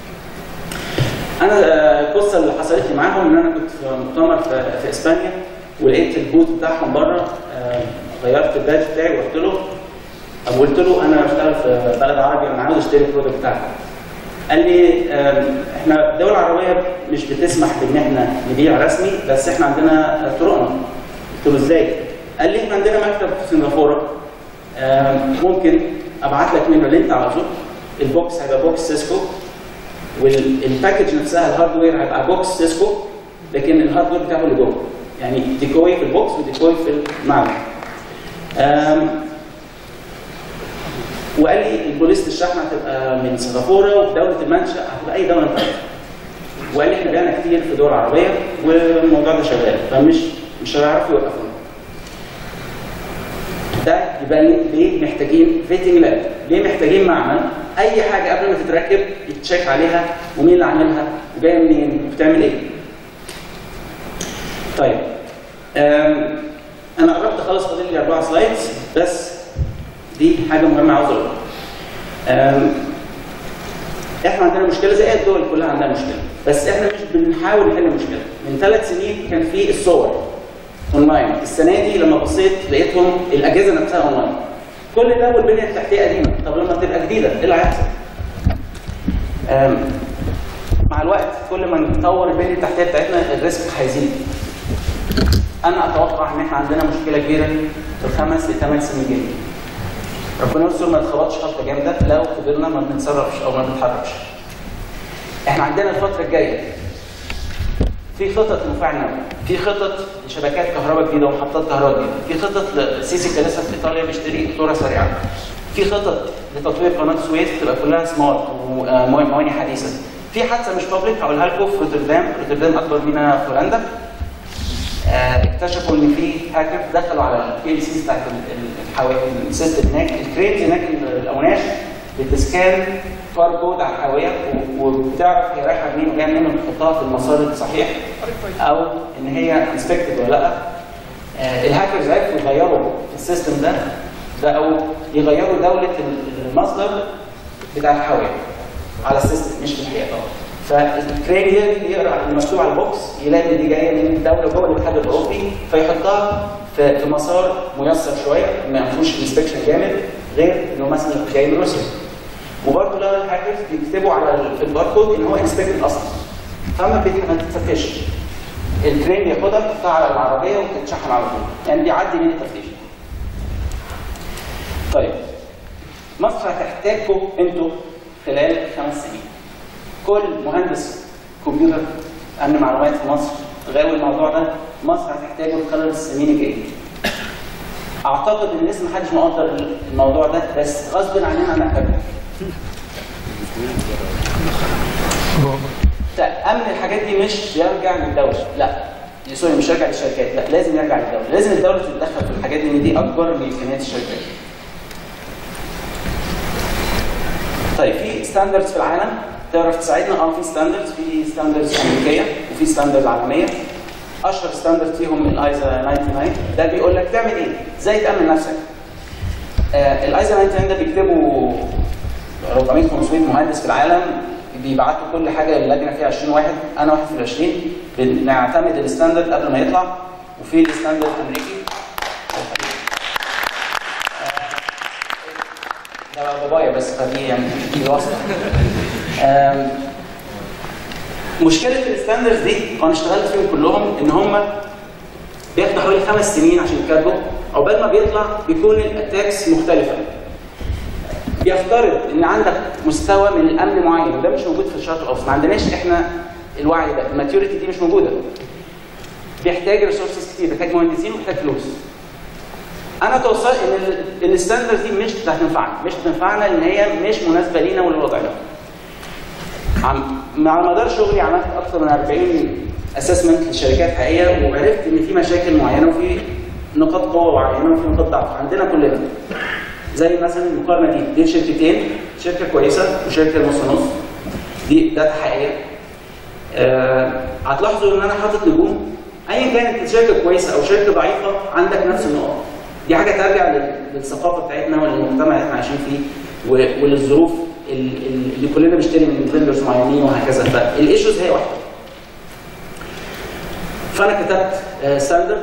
انا القصه اللي حصلت لي معاهم ان انا كنت في مؤتمر في, في اسبانيا ولقيت البوت بتاعهم بره غيرت البادج بتاعي ورحت له قلت له انا بشتغل في بلد عربي انا عاوز اشتري البرودكت بتاعك قال لي احنا الدول العربيه مش بتسمح بان احنا نبيع رسمي بس احنا عندنا طرقنا قلت له ازاي؟ قال لي احنا عندنا مكتب في سنغافوره ممكن ابعت لك منه اللي انت عاوزه البوكس هيبقى بوكس سيسكو والباكج نفسها الهاردوير هيبقى بوكس سيسكو لكن الهاردوير بتاعه اللي جوه يعني ديكوي في البوكس وديكوي في المعمل وقال لي البوليس الشحنه هتبقى من سنغافوره وفي دوله المنشا هتبقى اي دوله انت وقال لي احنا بقينا كتير في دول عربيه والموضوع ده شغال فمش مش هيعرفوا يوقفونا ده يبقى ليه محتاجين فيتنج لاب ليه محتاجين معمل اي حاجه قبل ما تتركب يتشيك عليها ومين اللي عاملها وجايه منين وبتعمل ايه طيب انا قربت خلاص فاضل لي اربع سلايدز بس دي حاجه مهمه عاوز اقولها احنا عندنا مشكله زي الدول كلها عندها مشكله بس احنا مش بنحاول نحل المشكله من ثلاث سنين كان في الصور اونلاين السنه دي لما بصيت لقيتهم الاجهزه نفسها اونلاين كل ده والبنيه التحتيه قديمه طب لما تبقى جديده ايه اللي هيحصل؟ مع الوقت كل ما نطور البنيه التحتيه بتاعتنا الريسك هيزيد انا اتوقع ان احنا عندنا مشكله كبيره في الخمس لثمان سنين الجايين ربنا يستر ما نتخبطش خبطه جامده لو فضلنا ما بنتصرفش او ما بنتحركش احنا عندنا الفتره الجايه في خطط لمفاعل نووي في خطط لشبكات كهرباء جديده ومحطات كهرباء جديده في خطط لسيسي كان لسه في ايطاليا بيشتري قطوره سريعه في خطط لتطوير قناه السويس تبقى كلها سمارت ومواني حديثه في حادثه مش بابليك هقولها لكم في روتردام روتردام اكبر ميناء في هولندا اكتشفوا ان في هاكر دخلوا على البي ال سيز بتاعت السيستم هناك الكرينز هناك الاوناش بتسكان باركود على الحاويه و- وبتعرف هي رايحه منين وجايه منين وتحطها في المسار الصحيح او ان هي انسبكتد ولا لا آه، الهاكرز عرفوا يغيروا السيستم ده ده او يغيروا دوله المصدر بتاع الحاويه على السيستم مش في الحقيقه طبعا فالكرين يقرا المكتوب على البوكس يلاقي دي جايه من دوله جوه الاتحاد الاوروبي فيحطها في في مسار ميسر شويه ما فيهوش انسبكشن جامد غير انه مثلا جاي من روسيا وبرضه لو الهاكرز بيكتبوا على ال- في الباركود ان هو انسبكتد اصلا فما بيت- ما تتفتش الكرين ياخدها يحطها على العربيه وتتشحن على طول يعني بيعدي من التفتيش طيب مصر هتحتاجكم انتوا خلال خمس سنين كل مهندس كمبيوتر امن معلومات في مصر غاوي الموضوع ده مصر هتحتاجه خلال السنين الجايه اعتقد ان لسه محدش مقدر الموضوع ده بس غصب عننا هنحتاجه تأمن الحاجات دي مش يرجع للدولة لا سوري مش يرجع للشركات لا لازم يرجع للدولة لازم الدولة تتدخل في الحاجات دي ان دي اكبر من امكانيات الشركات طيب في ستاندردز في العالم تعرف تساعدنا اه في ستاندردز في ستاندردز امريكيه وفي ستاندردز عالميه اشهر ستاندرد فيهم الايزا 99 ده بيقول لك تعمل ايه ازاي تامن نفسك آه الايزا 99 ده بيكتبوا 400 500 مهندس في العالم بيبعتوا كل حاجه للجنه فيها 20 واحد انا واحد في ال 20 بنعتمد الستاندرد قبل ما يطلع وفي الستاندرد الامريكي ده بابايا بس فدي يعني دي واسطه آم، مشكله الستاندرز دي وانا اشتغلت فيهم كلهم ان هم بياخدوا حوالي خمس سنين عشان يتكتبوا عقبال ما بيطلع بيكون الاتاكس مختلفه بيفترض ان عندك مستوى من الامن معين وده مش موجود في الشرق الاوسط ما عندناش احنا الوعي ده الماتيوريتي دي مش موجوده بيحتاج ريسورسز كتير بيحتاج مهندسين وبيحتاج فلوس انا توصلت ان ال- الستاندرز دي مش هتنفعنا مش هتنفعنا لان هي مش مناسبه لينا ولوضعنا عم على مدار شغلي عملت اكثر من 40 اسسمنت لشركات حقيقيه وعرفت ان في مشاكل معينه وفي نقاط قوه معينه وفي نقاط ضعف عندنا كلنا زي مثلا المقارنه دي دي شركتين شركه كويسه وشركه نص نص دي داتا حقيقيه آه، هتلاحظوا ان انا حاطط نجوم ايا كانت الشركه كويسه او شركه ضعيفه عندك نفس النقط دي حاجه ترجع لل- للثقافه بتاعتنا وللمجتمع اللي احنا عايشين فيه و- وللظروف ال- ال- اللي كلنا بنشتري من فيندرز معينين وهكذا فالايشوز هي واحده فانا كتبت ستاندرد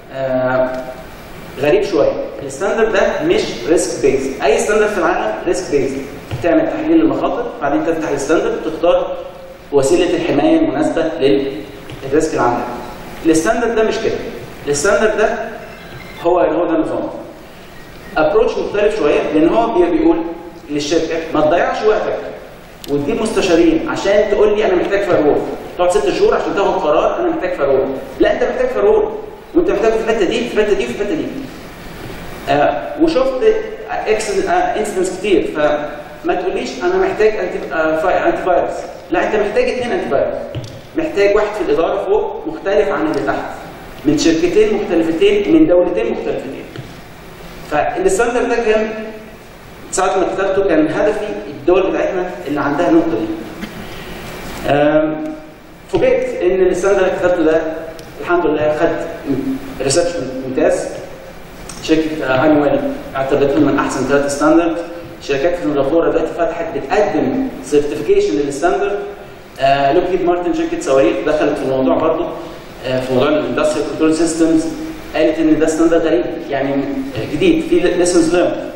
غريب شويه الستاندرد ده مش ريسك بيز اي ستاندرد في العالم ريسك بيز تعمل تحليل للمخاطر بعدين تفتح الستاندرد تختار وسيله الحمايه المناسبه للريسك اللي عندك الستاندرد ده مش كده الستاندرد ده هو هو ده النظام ابروتش مختلف شويه لان هو بي- بيقول للشركه ما تضيعش وقتك وتجيب مستشارين عشان تقول لي انا محتاج فايرول تقعد ست شهور عشان تاخد قرار انا محتاج فايرول لا انت محتاج فايرول وانت محتاج في الحته دي في الحته دي في الحته دي آه وشفت انسيدنتس كتير فما تقوليش انا محتاج انتي آه فا- انتي فايروس لا انت محتاج اثنين انتي فايروس محتاج واحد في الاداره فوق مختلف عن اللي تحت من شركتين مختلفتين من دولتين مختلفتين فالستاندرد ده كان ساعة ما كتبته كان هدفي الدول بتاعتنا اللي عندها النقطة دي. آم، فوجئت ان الستاندرد اللي كتبته ده الحمد لله خد ريسبشن ممتاز. شركة هانويل اعتبرته من احسن ثلاث ستاندرد. شركات في سنغافورة دلوقتي فتحت بتقدم سيرتيفيكيشن للستاندرد. لوكيد مارتن شركة صواريخ دخلت في الموضوع برضه آه، في موضوع الاندستريال كنترول سيستمز قالت ان ده ستاندرد غريب يعني آه، جديد في ليسنز ليرند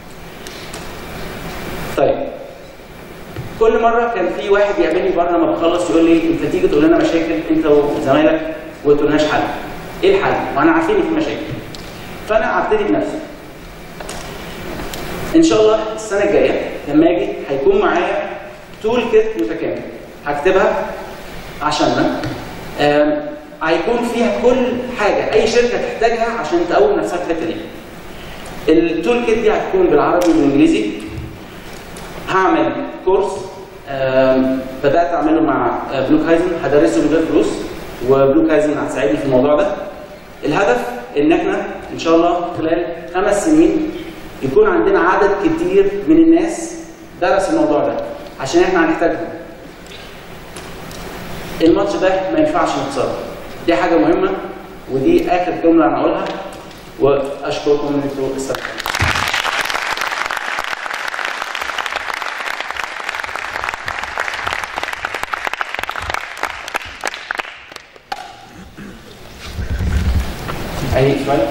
طيب كل مره كان في واحد يقابلني بره لما بخلص يقول لي انت تيجي تقول لنا مشاكل انت وزمايلك وما تقولناش حل ايه الحل؟ وانا عارفين ان في مشاكل فانا هبتدي بنفسي ان شاء الله السنه الجايه لما اجي هيكون معايا تول كيت متكامل هكتبها عشاننا آم، هيكون فيها كل حاجه اي شركه تحتاجها عشان تقوم نفسها في الحته دي التول كيت دي هتكون بالعربي والانجليزي هعمل كورس آم، بدات اعمله مع آه، بلوك هايزن هدرسه من غير فلوس وبلوك هايزن هتساعدني في الموضوع ده الهدف ان احنا ان شاء الله خلال خمس سنين يكون عندنا عدد كتير من الناس درس الموضوع ده عشان احنا هنحتاجهم الماتش ده ما ينفعش نخسره دي حاجه مهمه ودي اخر جمله انا اقولها واشكركم ان انتوا استمتعتوا اي سؤال؟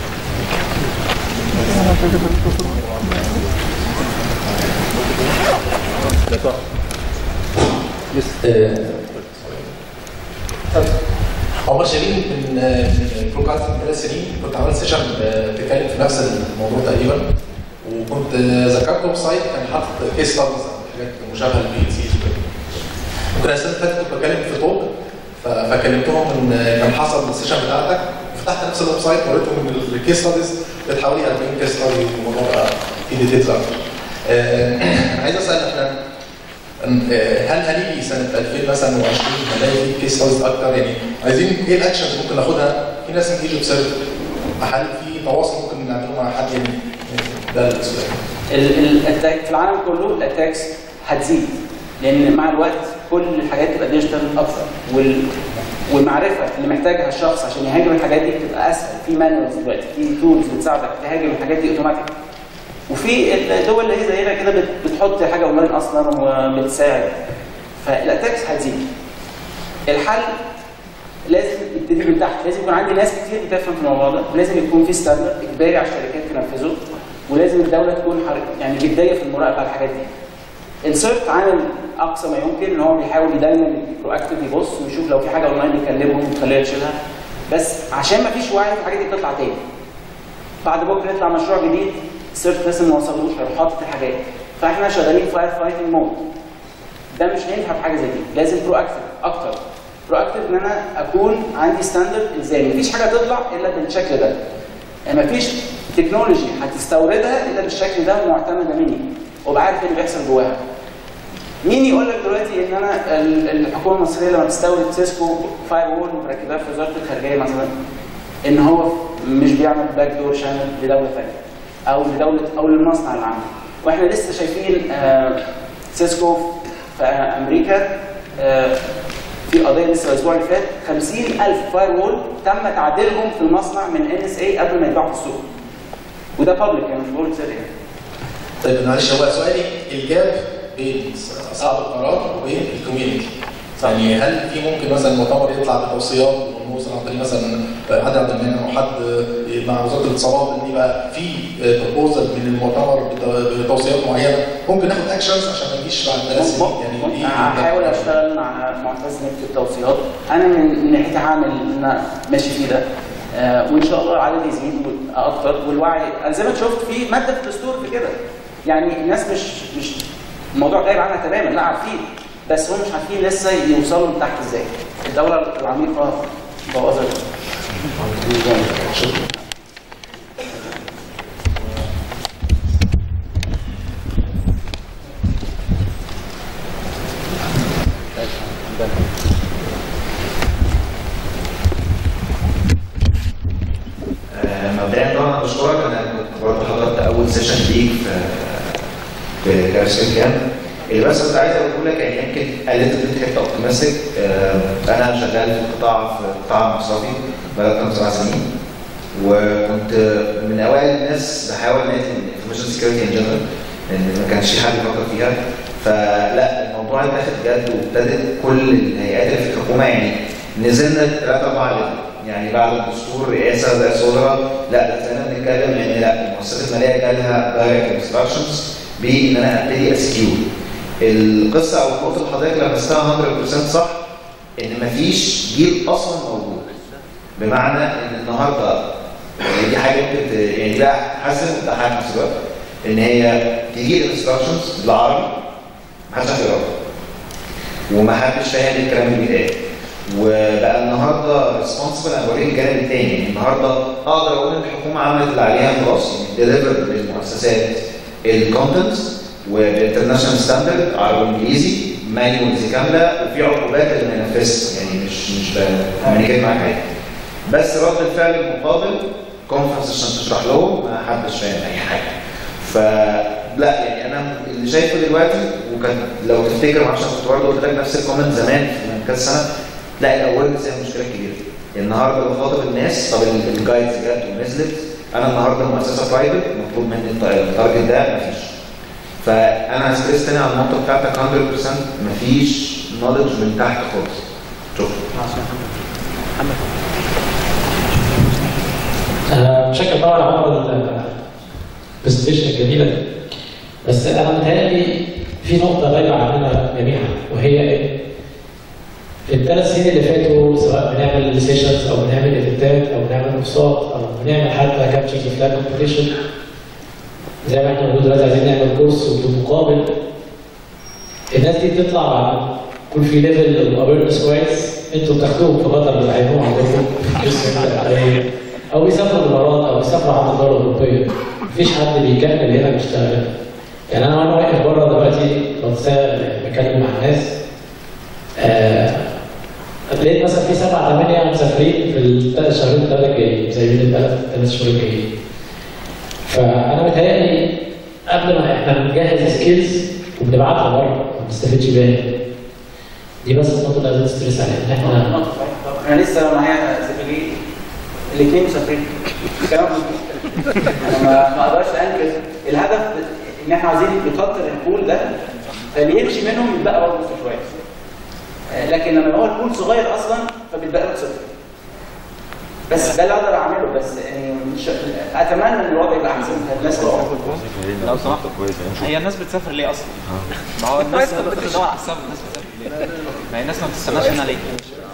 عمر شيرين من من بروكاست من ثلاث سنين كنت عملت سيشن بتتكلم في نفس الموضوع تقريبا وكنت ذكرت ويب سايت كان حاطط كيس ستاديز حاجات مشابهه للبي ال سي ممكن السنه اللي فاتت كنت بتكلم في توك ف- فكلمتهم ان كان حصل السيشن بتاعتك فتحت نفس الويب سايت وريتهم ان الكيس ستاديز كانت حوالي 40 كيس ستادي والموضوع بقى فيه ديتيلز اكتر. آه، انا عايز اسال احنا آه، هل هنيجي سنه 2020 هنلاقي في كيس ستاديز اكتر يعني عايزين ايه الاكشنز ممكن ناخدها؟ في ناس انجيج اوبسيرف هل في تواصل ممكن نعمله مع حد يعني ده السؤال. ال- ال- الاتاك في العالم كله الاتاكس هتزيد لان مع الوقت كل الحاجات تبقى ديجيتال اكتر وال والمعرفه اللي محتاجها الشخص عشان يهاجم الحاجات دي بتبقى اسهل في مانوالز دلوقتي في تولز بتساعدك تهاجم الحاجات دي اوتوماتيك وفي الدول اللي هي زينا كده بت- بتحط حاجه اونلاين اصلا وبتساعد فالاتاكس هتزيد الحل لازم يبتدي من تحت لازم يكون عندي ناس كتير بتفهم في الموضوع ده ولازم يكون في ستاندرد اجباري على الشركات تنفذه ولازم الدوله تكون حر... يعني جديه في المراقبه على الحاجات دي انسرت عامل اقصى ما يمكن ان هو بيحاول دايما برو اكتف يبص ويشوف لو في حاجه اونلاين يكلمهم ويخليها يشيلها بس عشان ما فيش وعي الحاجات دي بتطلع تاني بعد بكره يطلع مشروع جديد سيرت لسه ما وصلوش هيروح حاطط الحاجات فاحنا شغالين فاير فايتنج مود ده مش هينفع في حاجه زي دي لازم برو اكتف اكتر برو اكتف ان انا اكون عندي ستاندرد الزامي مفيش حاجه تطلع الا بالشكل ده يعني مفيش تكنولوجي هتستوردها الا بالشكل ده ومعتمده مني وابقى عارف ايه اللي بيحصل جواها مين يقول لك دلوقتي ان انا ال- الحكومه المصريه لما بتستورد سيسكو فاير وول مركباه في وزاره الخارجيه مثلا ان هو مش بيعمل باك دور شانل لدوله ثانيه او لدوله او للمصنع اللي عنده واحنا لسه شايفين آه، سيسكو في امريكا آه، في قضيه لسه الاسبوع اللي فات 50000 فاير وول تم تعديلهم في المصنع من ان اس اي قبل ما يتباعوا في السوق وده بابليك يعني مش بقول سر يعني طيب معلش هو سؤالي الجاب بين اصحاب القرار وبين الكوميونتي يعني هل في ممكن مثلا مؤتمر يطلع بتوصيات ونوصل عن طريق مثلا حد عبد المنعم او حد مع وزاره الاتصالات ان يبقى في بروبوزل من المؤتمر بتو- بتوصيات معينه ممكن ناخد اكشنز عشان ما نجيش بعد ثلاث سنين يعني دي- هحاول اشتغل مع معتز نكتب التوصيات انا من من ناحيتي هعمل اللي انا ماشي فيه ده آه وان شاء الله العدد يزيد اكتر والوعي انا زي ما انت شفت في ماده في الدستور في كده يعني الناس مش مش الموضوع غايب عنها تماما لا عارفين بس هم مش عارفين لسه يوصلوا لتحت ازاي الدوله العميقه بوظت آه، مبدئيا طبعا بشكرك انا كنت برضه حضرت اول سيشن ليك في في جالس كام اللي بس كنت عايز اقوله لك يعني يمكن قلت في حته اوبتيمستيك انا شغال في القطاع في القطاع المصرفي بقالي اكتر من سبع سنين وكنت من اوائل الناس بحاول نادي الانفورميشن سكيورتي ان جنرال لان ما كانش في حد يفكر فيها فلا الموضوع اتاخد جد وابتدت كل الهيئات اللي في الحكومه يعني نزلنا ثلاثة أربعة ليفل يعني بعد الدستور رئاسة زي سولرا لا ده ابتدينا بنتكلم ان لا المؤسسات المالية جالها دايركت انستراكشنز بان انا ابتدي اسكيور القصة او النقطة اللي حضرتك لمستها 100% صح ان مفيش جيل اصلا موجود بمعنى ان النهارده دي حاجه ممكن ت- يعني ده حسن وده حاجه في نفس الوقت ان هي تجي الانستراكشنز بالعربي محدش عارف يقراها ومحدش فاهم ايه الكلام اللي بيتقال وبقى النهارده ريسبونسبل انا بوريك الجانب الثاني يعني النهارده اقدر اقول ان الحكومه عملت اللي عليها خلاص ديليفر للمؤسسات الكونتنتس وبالانترناشونال ستاندرد عربي وانجليزي مانيوالز كامله وفي عقوبات اللي ما ينفذش يعني مش مش بكومينيكيت معاك حاجه بس رد الفعل المقابل كونفرنس عشان تشرح لهم ما حدش فاهم اي حاجه ف لا يعني انا اللي شايفه دلوقتي وكان لو تفتكر معرفش أنا كنت برضه قلت لك نفس الكومنت زمان من كذا سنه لا الاويرنس هي المشكله الكبيره النهارده بخاطب الناس طب ال- الجايدز جت ونزلت انا النهارده مؤسسه برايفت مطلوب مني الت- التارجت ده مفيش فانا هستريس تاني على النقطه بتاعتك 100% مفيش نولج من تحت خالص شكرا انا متشكر طبعا على البرزنتيشن الجميله دي بس انا متهيألي في نقطه غايبه عننا جميعا وهي إن في الثلاث سنين اللي فاتوا سواء بنعمل سيشنز او بنعمل ايفنتات او بنعمل كورسات او بنعمل حتى كابتشر فلاج كومبيتيشن زي ما احنا بنقول دلوقتي عايزين نعمل كورس وبمقابل الناس دي بتطلع بعد يكون في ليفل اويرنس كويس انتوا بتاخدوهم في قطر بتعينوهم عندكم في اسم التعليم. او بيسافروا الامارات او بيسافروا عند الدول الاوروبيه مفيش حد بيكمل هنا بيشتغل يعني انا وانا واقف بره دلوقتي بتسا- بتكلم مع الناس آه لقيت مثلا في سبعه ثمانيه مسافرين في الثلاث شهرين الثلاثه الجايين زي من الثلاث ثلاث شهور الجايين فانا متهيألي قبل ما احنا بنجهز سكيلز وبنبعتها بره ما بنستفدش بيها دي بس النقطه اللي عايزين نستريس عليها ان احنا انا لسه معايا زميلي الاثنين مسافرين كلام مظبوط. انا ما ما اقدرش انكر الهدف ان احنا عايزين نكتر البول ده فاللي يمشي منهم يتبقى برضه نص شويه آه، لكن لما هو البول صغير اصلا فبيتبقى له صفر بس ده اللي اقدر اعمله بس يعني مش اتمنى ان الوضع يبقى احسن الناس تسافر. لو سمحت هي الناس بتسافر ليه اصلا؟ ما هو الناس بتدور على السبب الناس بتسافر ليه؟ ما هي الناس ما بتستناش هنا ليه؟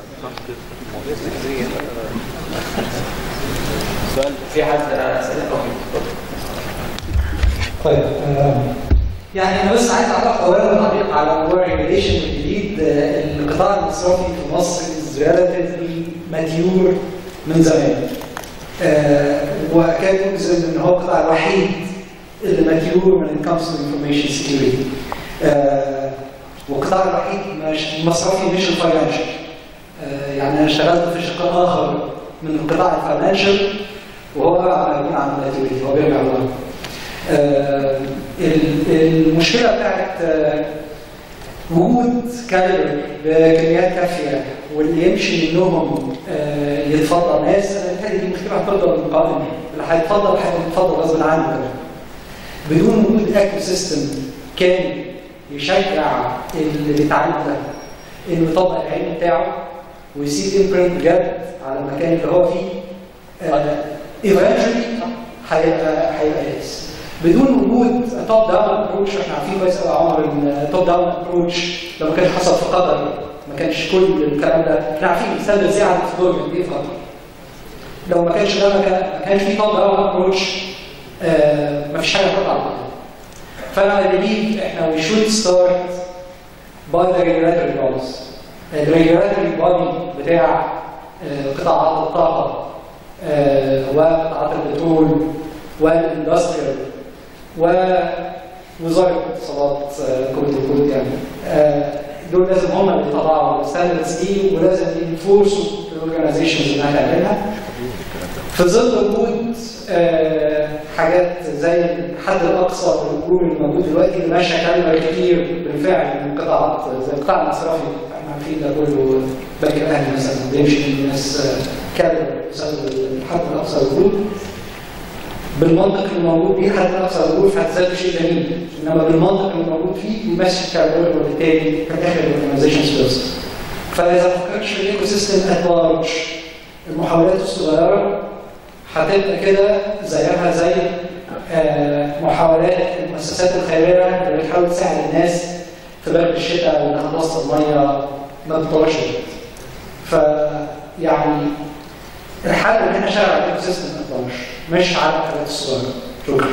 سؤال في حد اسئله اوكي طيب آه، يعني انا بس عايز اعرف اولا تعليق على موضوع الريجوليشن الجديد آه، القطاع المصرفي في مصر is relatively mature من زمان آه، وكان يجزم ان هو القطاع الوحيد اللي mature when it comes to information security آه، والقطاع الوحيد مش المصرفي مش الفاينانشال يعني انا اشتغلت في شق اخر من القطاع الفاينانشال وهو ابعد ما يكون عن الماتيوريتي هو بيرجع لورا آه، ال- المشكله بتاعت آه، وجود كاليبر بكميات كافيه واللي يمشي منهم آه، يتفضل ناس انا بتهيألي دي مشكله هتفضل القادم اللي هيتفضل هيتفضل غصب عنه كمان بدون وجود ايكو سيستم كامل يشجع اللي بيتعلم ده انه يطبق العلم بتاعه ويسيب امبرنت بجد على المكان اللي هو فيه ايفنشولي هيبقى هيبقى يس بدون وجود توب داون ابروتش احنا عارفين كويس قوي يا عمر ان توب داون ابروتش لو ما كانش حصل في قطر ما كانش كل الكلام ده احنا عارفين ستاندرد زي عدد في دول في قطر لو ما كانش ده ما كان- ما كانش في توب داون ابروتش ما فيش حاجه هتطلع على بعض. فانا بليف احنا we should start by the regulatory laws. الريجولاتوري بودي بتاع آه، قطاعات الطاقه آه، وقطاعات البترول والاندستريال ووزاره الاتصالات آه، كود الكود يعني آه، دول لازم هم اللي يطلعوا الستاندردز دي ولازم ينفورسوا الاورجنايزيشنز انها تعملها في ظل وجود آه، حاجات زي الحد الاقصى للهجوم الموجود دلوقتي اللي ماشيه كلمه كتير بالفعل من قطاعات زي القطاع المصرفي احنا عارفين ده كله بنك الاهلي مثلا بيمشي من الناس آه، كلمه بسبب الحد الاقصى للهجوم بالمنطق اللي موجود بيه الحد الاقصى للهجوم في حد ذاته شيء جميل انما بالمنطق اللي موجود فيه بيمشي كالوري وبالتالي في الاخر الاورجنايزيشنز بس فاذا فكرتش في الايكو سيستم ات لارج المحاولات الصغيره هتبقى كده زيها زي آه، محاولات المؤسسات الخيريه اللي بتحاول تساعد الناس في برد الشتاء وانها توصل ميه ما بتطولش فيعني الحل ان احنا نشتغل على الايكو سيستم ما مش على الحاجات الصغيره شكرا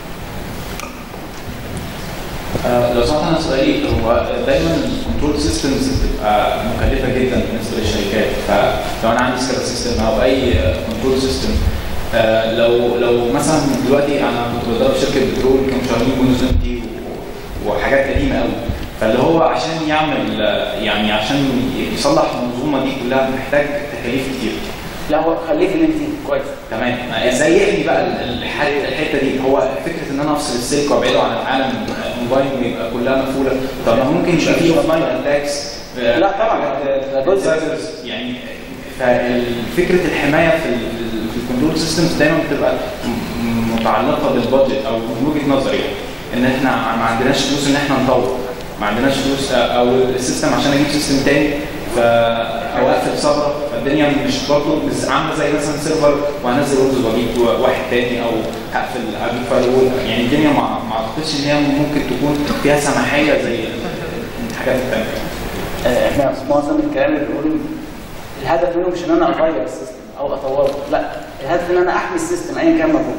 آه، لو سمحت انا سؤالي هو دايما الكنترول سيستمز بتبقى مكلفه جدا بالنسبه للشركات فلو انا عندي سكيل سيستم او اي كنترول سيستم لو لو مثلا دلوقتي انا كنت بدرب شركه بترول كانوا شغالين ويندوز ام تي وحاجات قديمه قوي فاللي هو عشان يعمل آه، يعني عشان يصلح المنظومه دي كلها محتاج تكاليف كتير لا هو خليه في الانتين كويس تمام ازاي يحمي بقى ال- الح- الحته دي هو فكره ان انا افصل السلك وابعده عن العالم اونلاين ويبقى كلها مقفوله طب ما هو ممكن يبقى فيه اوف لاين اتاكس لا طبعا ده جزء يعني ففكره الحمايه في ال- في الكنترول سيستمز دايما بتبقى م- متعلقه بالبادجت او من وجهه نظري يعني. ان احنا ما عندناش فلوس ان احنا نطور ما عندناش فلوس او السيستم عشان اجيب سيستم تاني ف او اقفل ثغره فالدنيا مش برضه بس عامله زي مثلا سيرفر وهنزل ويندوز واجيب واحد تاني او هقفل اجيب فاير يعني الدنيا ما ما اعتقدش ان هي ممكن تكون فيها سماحيه زي الحاجات التانيه آه، احنا في معظم الكلام اللي بنقوله الهدف منه مش ان انا اغير السيستم او اطوره لا الهدف ان انا احمي السيستم ايا كان مبروك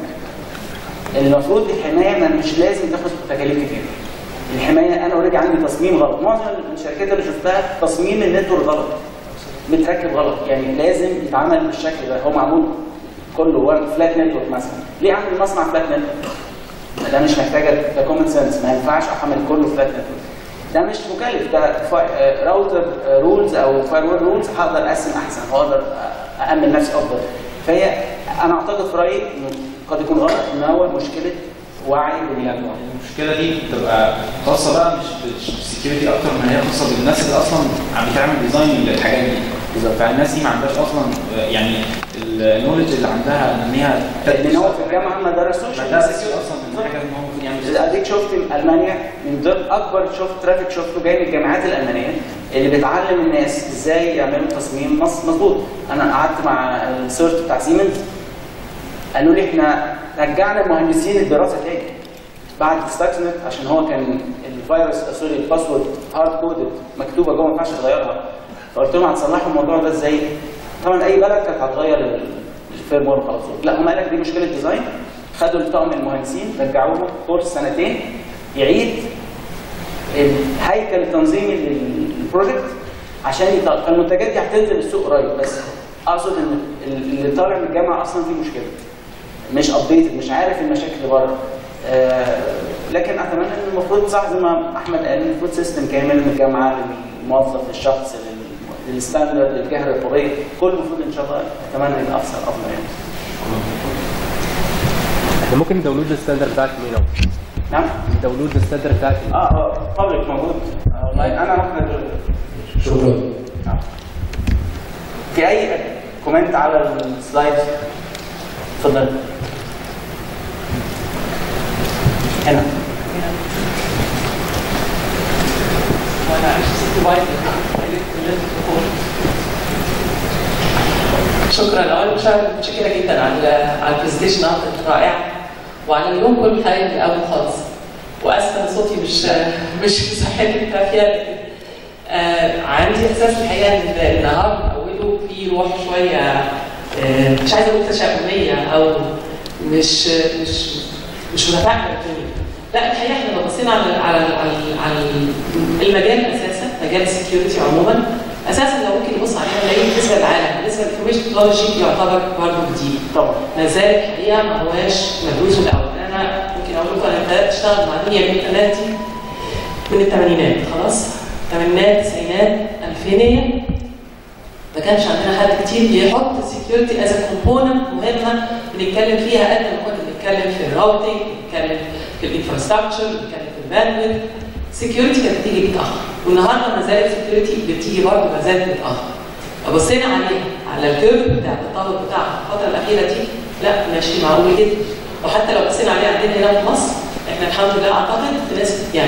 المفروض الحمايه ما مش لازم تاخد تكاليف كتير الحمايه انا اوريدي عندي تصميم غلط معظم الشركات اللي شفتها تصميم النتورك غلط متركب غلط يعني لازم يتعمل بالشكل ده هو معمول كله فلات نتورك مثلا ليه اعمل مصنع فلات نتورك ده مش محتاجه ده كومن سنس ما ينفعش احمل كله فلات نتورك ده مش مكلف ده راوتر رولز او فاير رولز هقدر اقسم احسن واقدر اامن نفسي افضل فهي انا اعتقد في رايي انه قد يكون غلط ان هو مشكله وعي بالمجموعه المشكله دي بتبقى خاصه بقى مش بالسكيورتي اكتر ما هي خاصه بالناس اللي اصلا عم بتعمل ديزاين للحاجات دي فالناس دي ما عندهاش اصلا آه، يعني النولج اللي عندها ان هي لان هو في الجامعه ما درسوش ما درسش اصلا ان حاجه ان هو ممكن يعمل اديك شفت المانيا من ضمن اكبر شفت ترافيك شفته جاي من الجامعات الالمانيه اللي بتعلم الناس ازاي يعملوا تصميم مص- مظبوط انا قعدت مع السيرت بتاع سيمنز قالوا لي احنا رجعنا مهندسين الدراسه تاني بعد ستاكسنت عشان هو كان الفيروس سوري الباسورد هارد كودد مكتوبه جوه ما ينفعش تغيرها فقلت لهم هتصلحوا الموضوع ده ازاي؟ طبعا اي بلد كانت هتغير الفيرم ورك على طول لا هم قال لك دي مشكله ديزاين خدوا الطاقم المهندسين رجعوه كورس سنتين يعيد الهيكل التنظيمي للبروجكت عشان يطلع فالمنتجات دي هتنزل السوق قريب بس اقصد ان اللي طالع من الجامعه اصلا فيه مشكله مش ابديتد مش عارف المشاكل اللي بره آه لكن اتمنى ان المفروض صح زي ما احمد قال المفروض سيستم كامل من الجامعه للموظف للشخص لل- للستاندرد للجهه الرقابيه كل المفروض ان شاء الله اتمنى يبقى افضل افضل يعني احنا ممكن نداونلود الستاندر بتاعك منين أهو. نعم نداونلود الستاندر بتاعك منين؟ اه اه بابليك موجود آه، والله انا ممكن أدور. شكرا في اي كومنت على السلايد اتفضل هنا شكرا اولا مشاهد متشكره جدا على على البرزنتيشن كانت رائعه وعلى اليوم كله الحقيقه من الاول خالص واسفه ان صوتي مش مش بصحتي الكافيه لكن آه عندي احساس الحقيقه ان النهار من اوله في روح شويه آه مش عايزه اقول تشاؤميه او مش مش مش متفائله بالدنيا لا الحقيقه احنا لو بصينا على على على, على المجال اساسا مجال السكيورتي عموما اساسا لو ممكن نبص عليها نلاقي بالنسبه للعالم بالنسبه للانفورميشن تكنولوجي يعتبر برضه جديد طبعا ما زال الحقيقه ما هواش مدروس الاول انا ممكن اقول لكم انا بدات اشتغل مع دنيا الانترنت دي من الثمانينات خلاص الثمانينات التسعينات الفينيه ما كانش عندنا حد كتير بيحط السكيورتي از كومبوننت مهمه بنتكلم فيها قد ما كنا بنتكلم في الراوتنج بنتكلم في الانفراستراكشر بنتكلم في الباندويث سكيورتي كانت بتيجي متاخر والنهارده ما زالت سكيورتي بتيجي برضه ما زالت متاخر لو بصينا عليها على الكيرف بتاع التطور بتاعها الفتره الاخيره دي لا ماشي معقول جدا وحتى لو بصينا عليها عندنا هنا في مصر احنا الحمد لله اعتقد في ناس يعني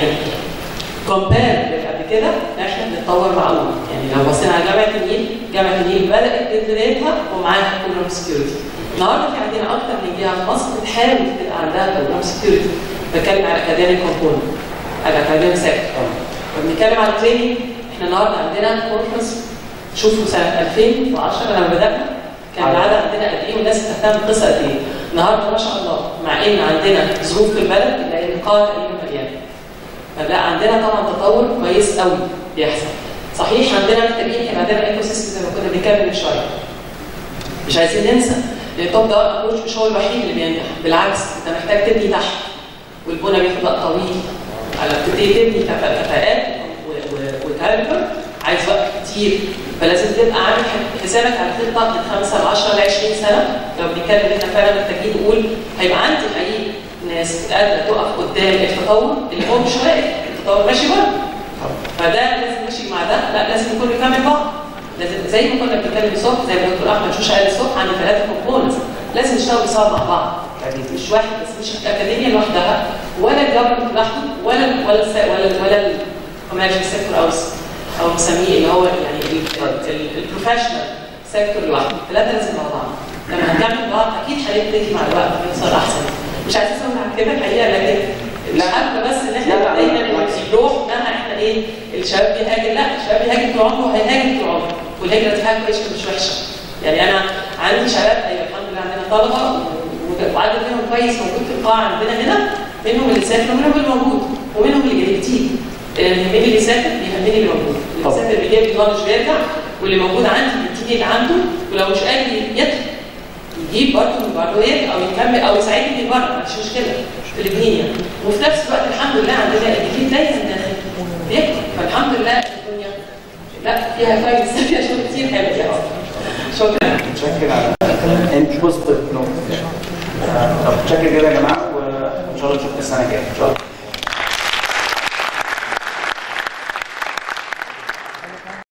كومبير قبل كده احنا بنتطور معقول يعني لو بصينا على جامعه النيل جامعه النيل بدات بدايتها ومعاها بروجرام سكيورتي النهارده في عندنا اكتر من جهه في مصر بتحاول تبقى عندها بروجرام سكيورتي بتكلم على اكاديميك كومبوننت على اكاديميك سيكتور بنتكلم على التريننج احنا النهارده عندنا كونفرنس شوفوا سنه 2010 لما بدانا كان العدد عندنا قد ايه والناس بتهتم بالقصه قد ايه النهارده ما شاء الله مع ان عندنا ظروف في البلد الا ان القاعه تقريبا مليانه فلا عندنا طبعا تطور كويس قوي بيحصل صحيح عندنا محتاجين يبقى عندنا ايكو سيستم زي ما كنا بنتكلم من شويه مش عايزين ننسى ان التوب داون ابروش مش هو الوحيد اللي بينجح بالعكس انت محتاج تبني تحت والبنى بياخد وقت طويل على بتبتدي تبني كفاءات وكاليبر عايز وقت كتير فلازم تبقى عامل حساب حسابك على خطه من 5 ل 10 ل 20 سنه لو بنتكلم احنا فعلا محتاجين نقول هيبقى عندي حقيقي ناس قادره تقف قدام التطور اللي هو مش واقف التطور ماشي برضه فده لازم يمشي مع ده لا لازم يكون بيكمل بعض لازم زي ما كنا بنتكلم الصبح زي ما دكتور احمد شوش قال الصبح عن ثلاثه كومبوننتس لازم نشتغل سوا مع بعض يعني مش واحد بس مش الاكاديميا لوحدها ولا الجفرمنت لوحده ولا ولا الس- ولا ولا الكوميرشال سيكتور او او نسميه اللي هو يعني البروفيشنال سيكتور لوحده الثلاثه لازم مع بعض لما هنكمل بعض اكيد هنبتدي مع الوقت نوصل احسن مش عايزه اسوي عن كده الحقيقه لكن مش حابه بس ان احنا لا، لا، دايما بالعكس. الروح انها احنا ايه الشباب بيهاجر لا الشباب بيهاجر طول عمره وهيهاجر طول عمره والهجره دي حاجه كويسه مش وحشه يعني انا عندي شباب ايوه الحمد لله عندنا طلبه و- وعدد منهم كويس موجود في القاعه عندنا هنا منهم اللي سافر ومنهم اللي موجود ومنهم اللي جاي جديد اللي يهمني اللي سافر بيهمني اللي موجود اللي طبعا. سافر بيجيب نولج ويرجع واللي موجود عندي بيديني اللي عنده ولو مش قادر يدخل يجيب برضه من بره ويرجع او يكمل او يساعدني من بره مفيش مشكله الاثنين يعني وفي نفس الوقت الحمد لله عندنا الجديد دايما داخل بيكبر فالحمد لله الدنيا لا فيها كويس فيها شغل كتير حلو يعني شكرا متشكر على انت بوزيتيف نوت طب متشكر جدا يا جماعه وان شاء الله نشوفكم السنه الجايه ان شاء الله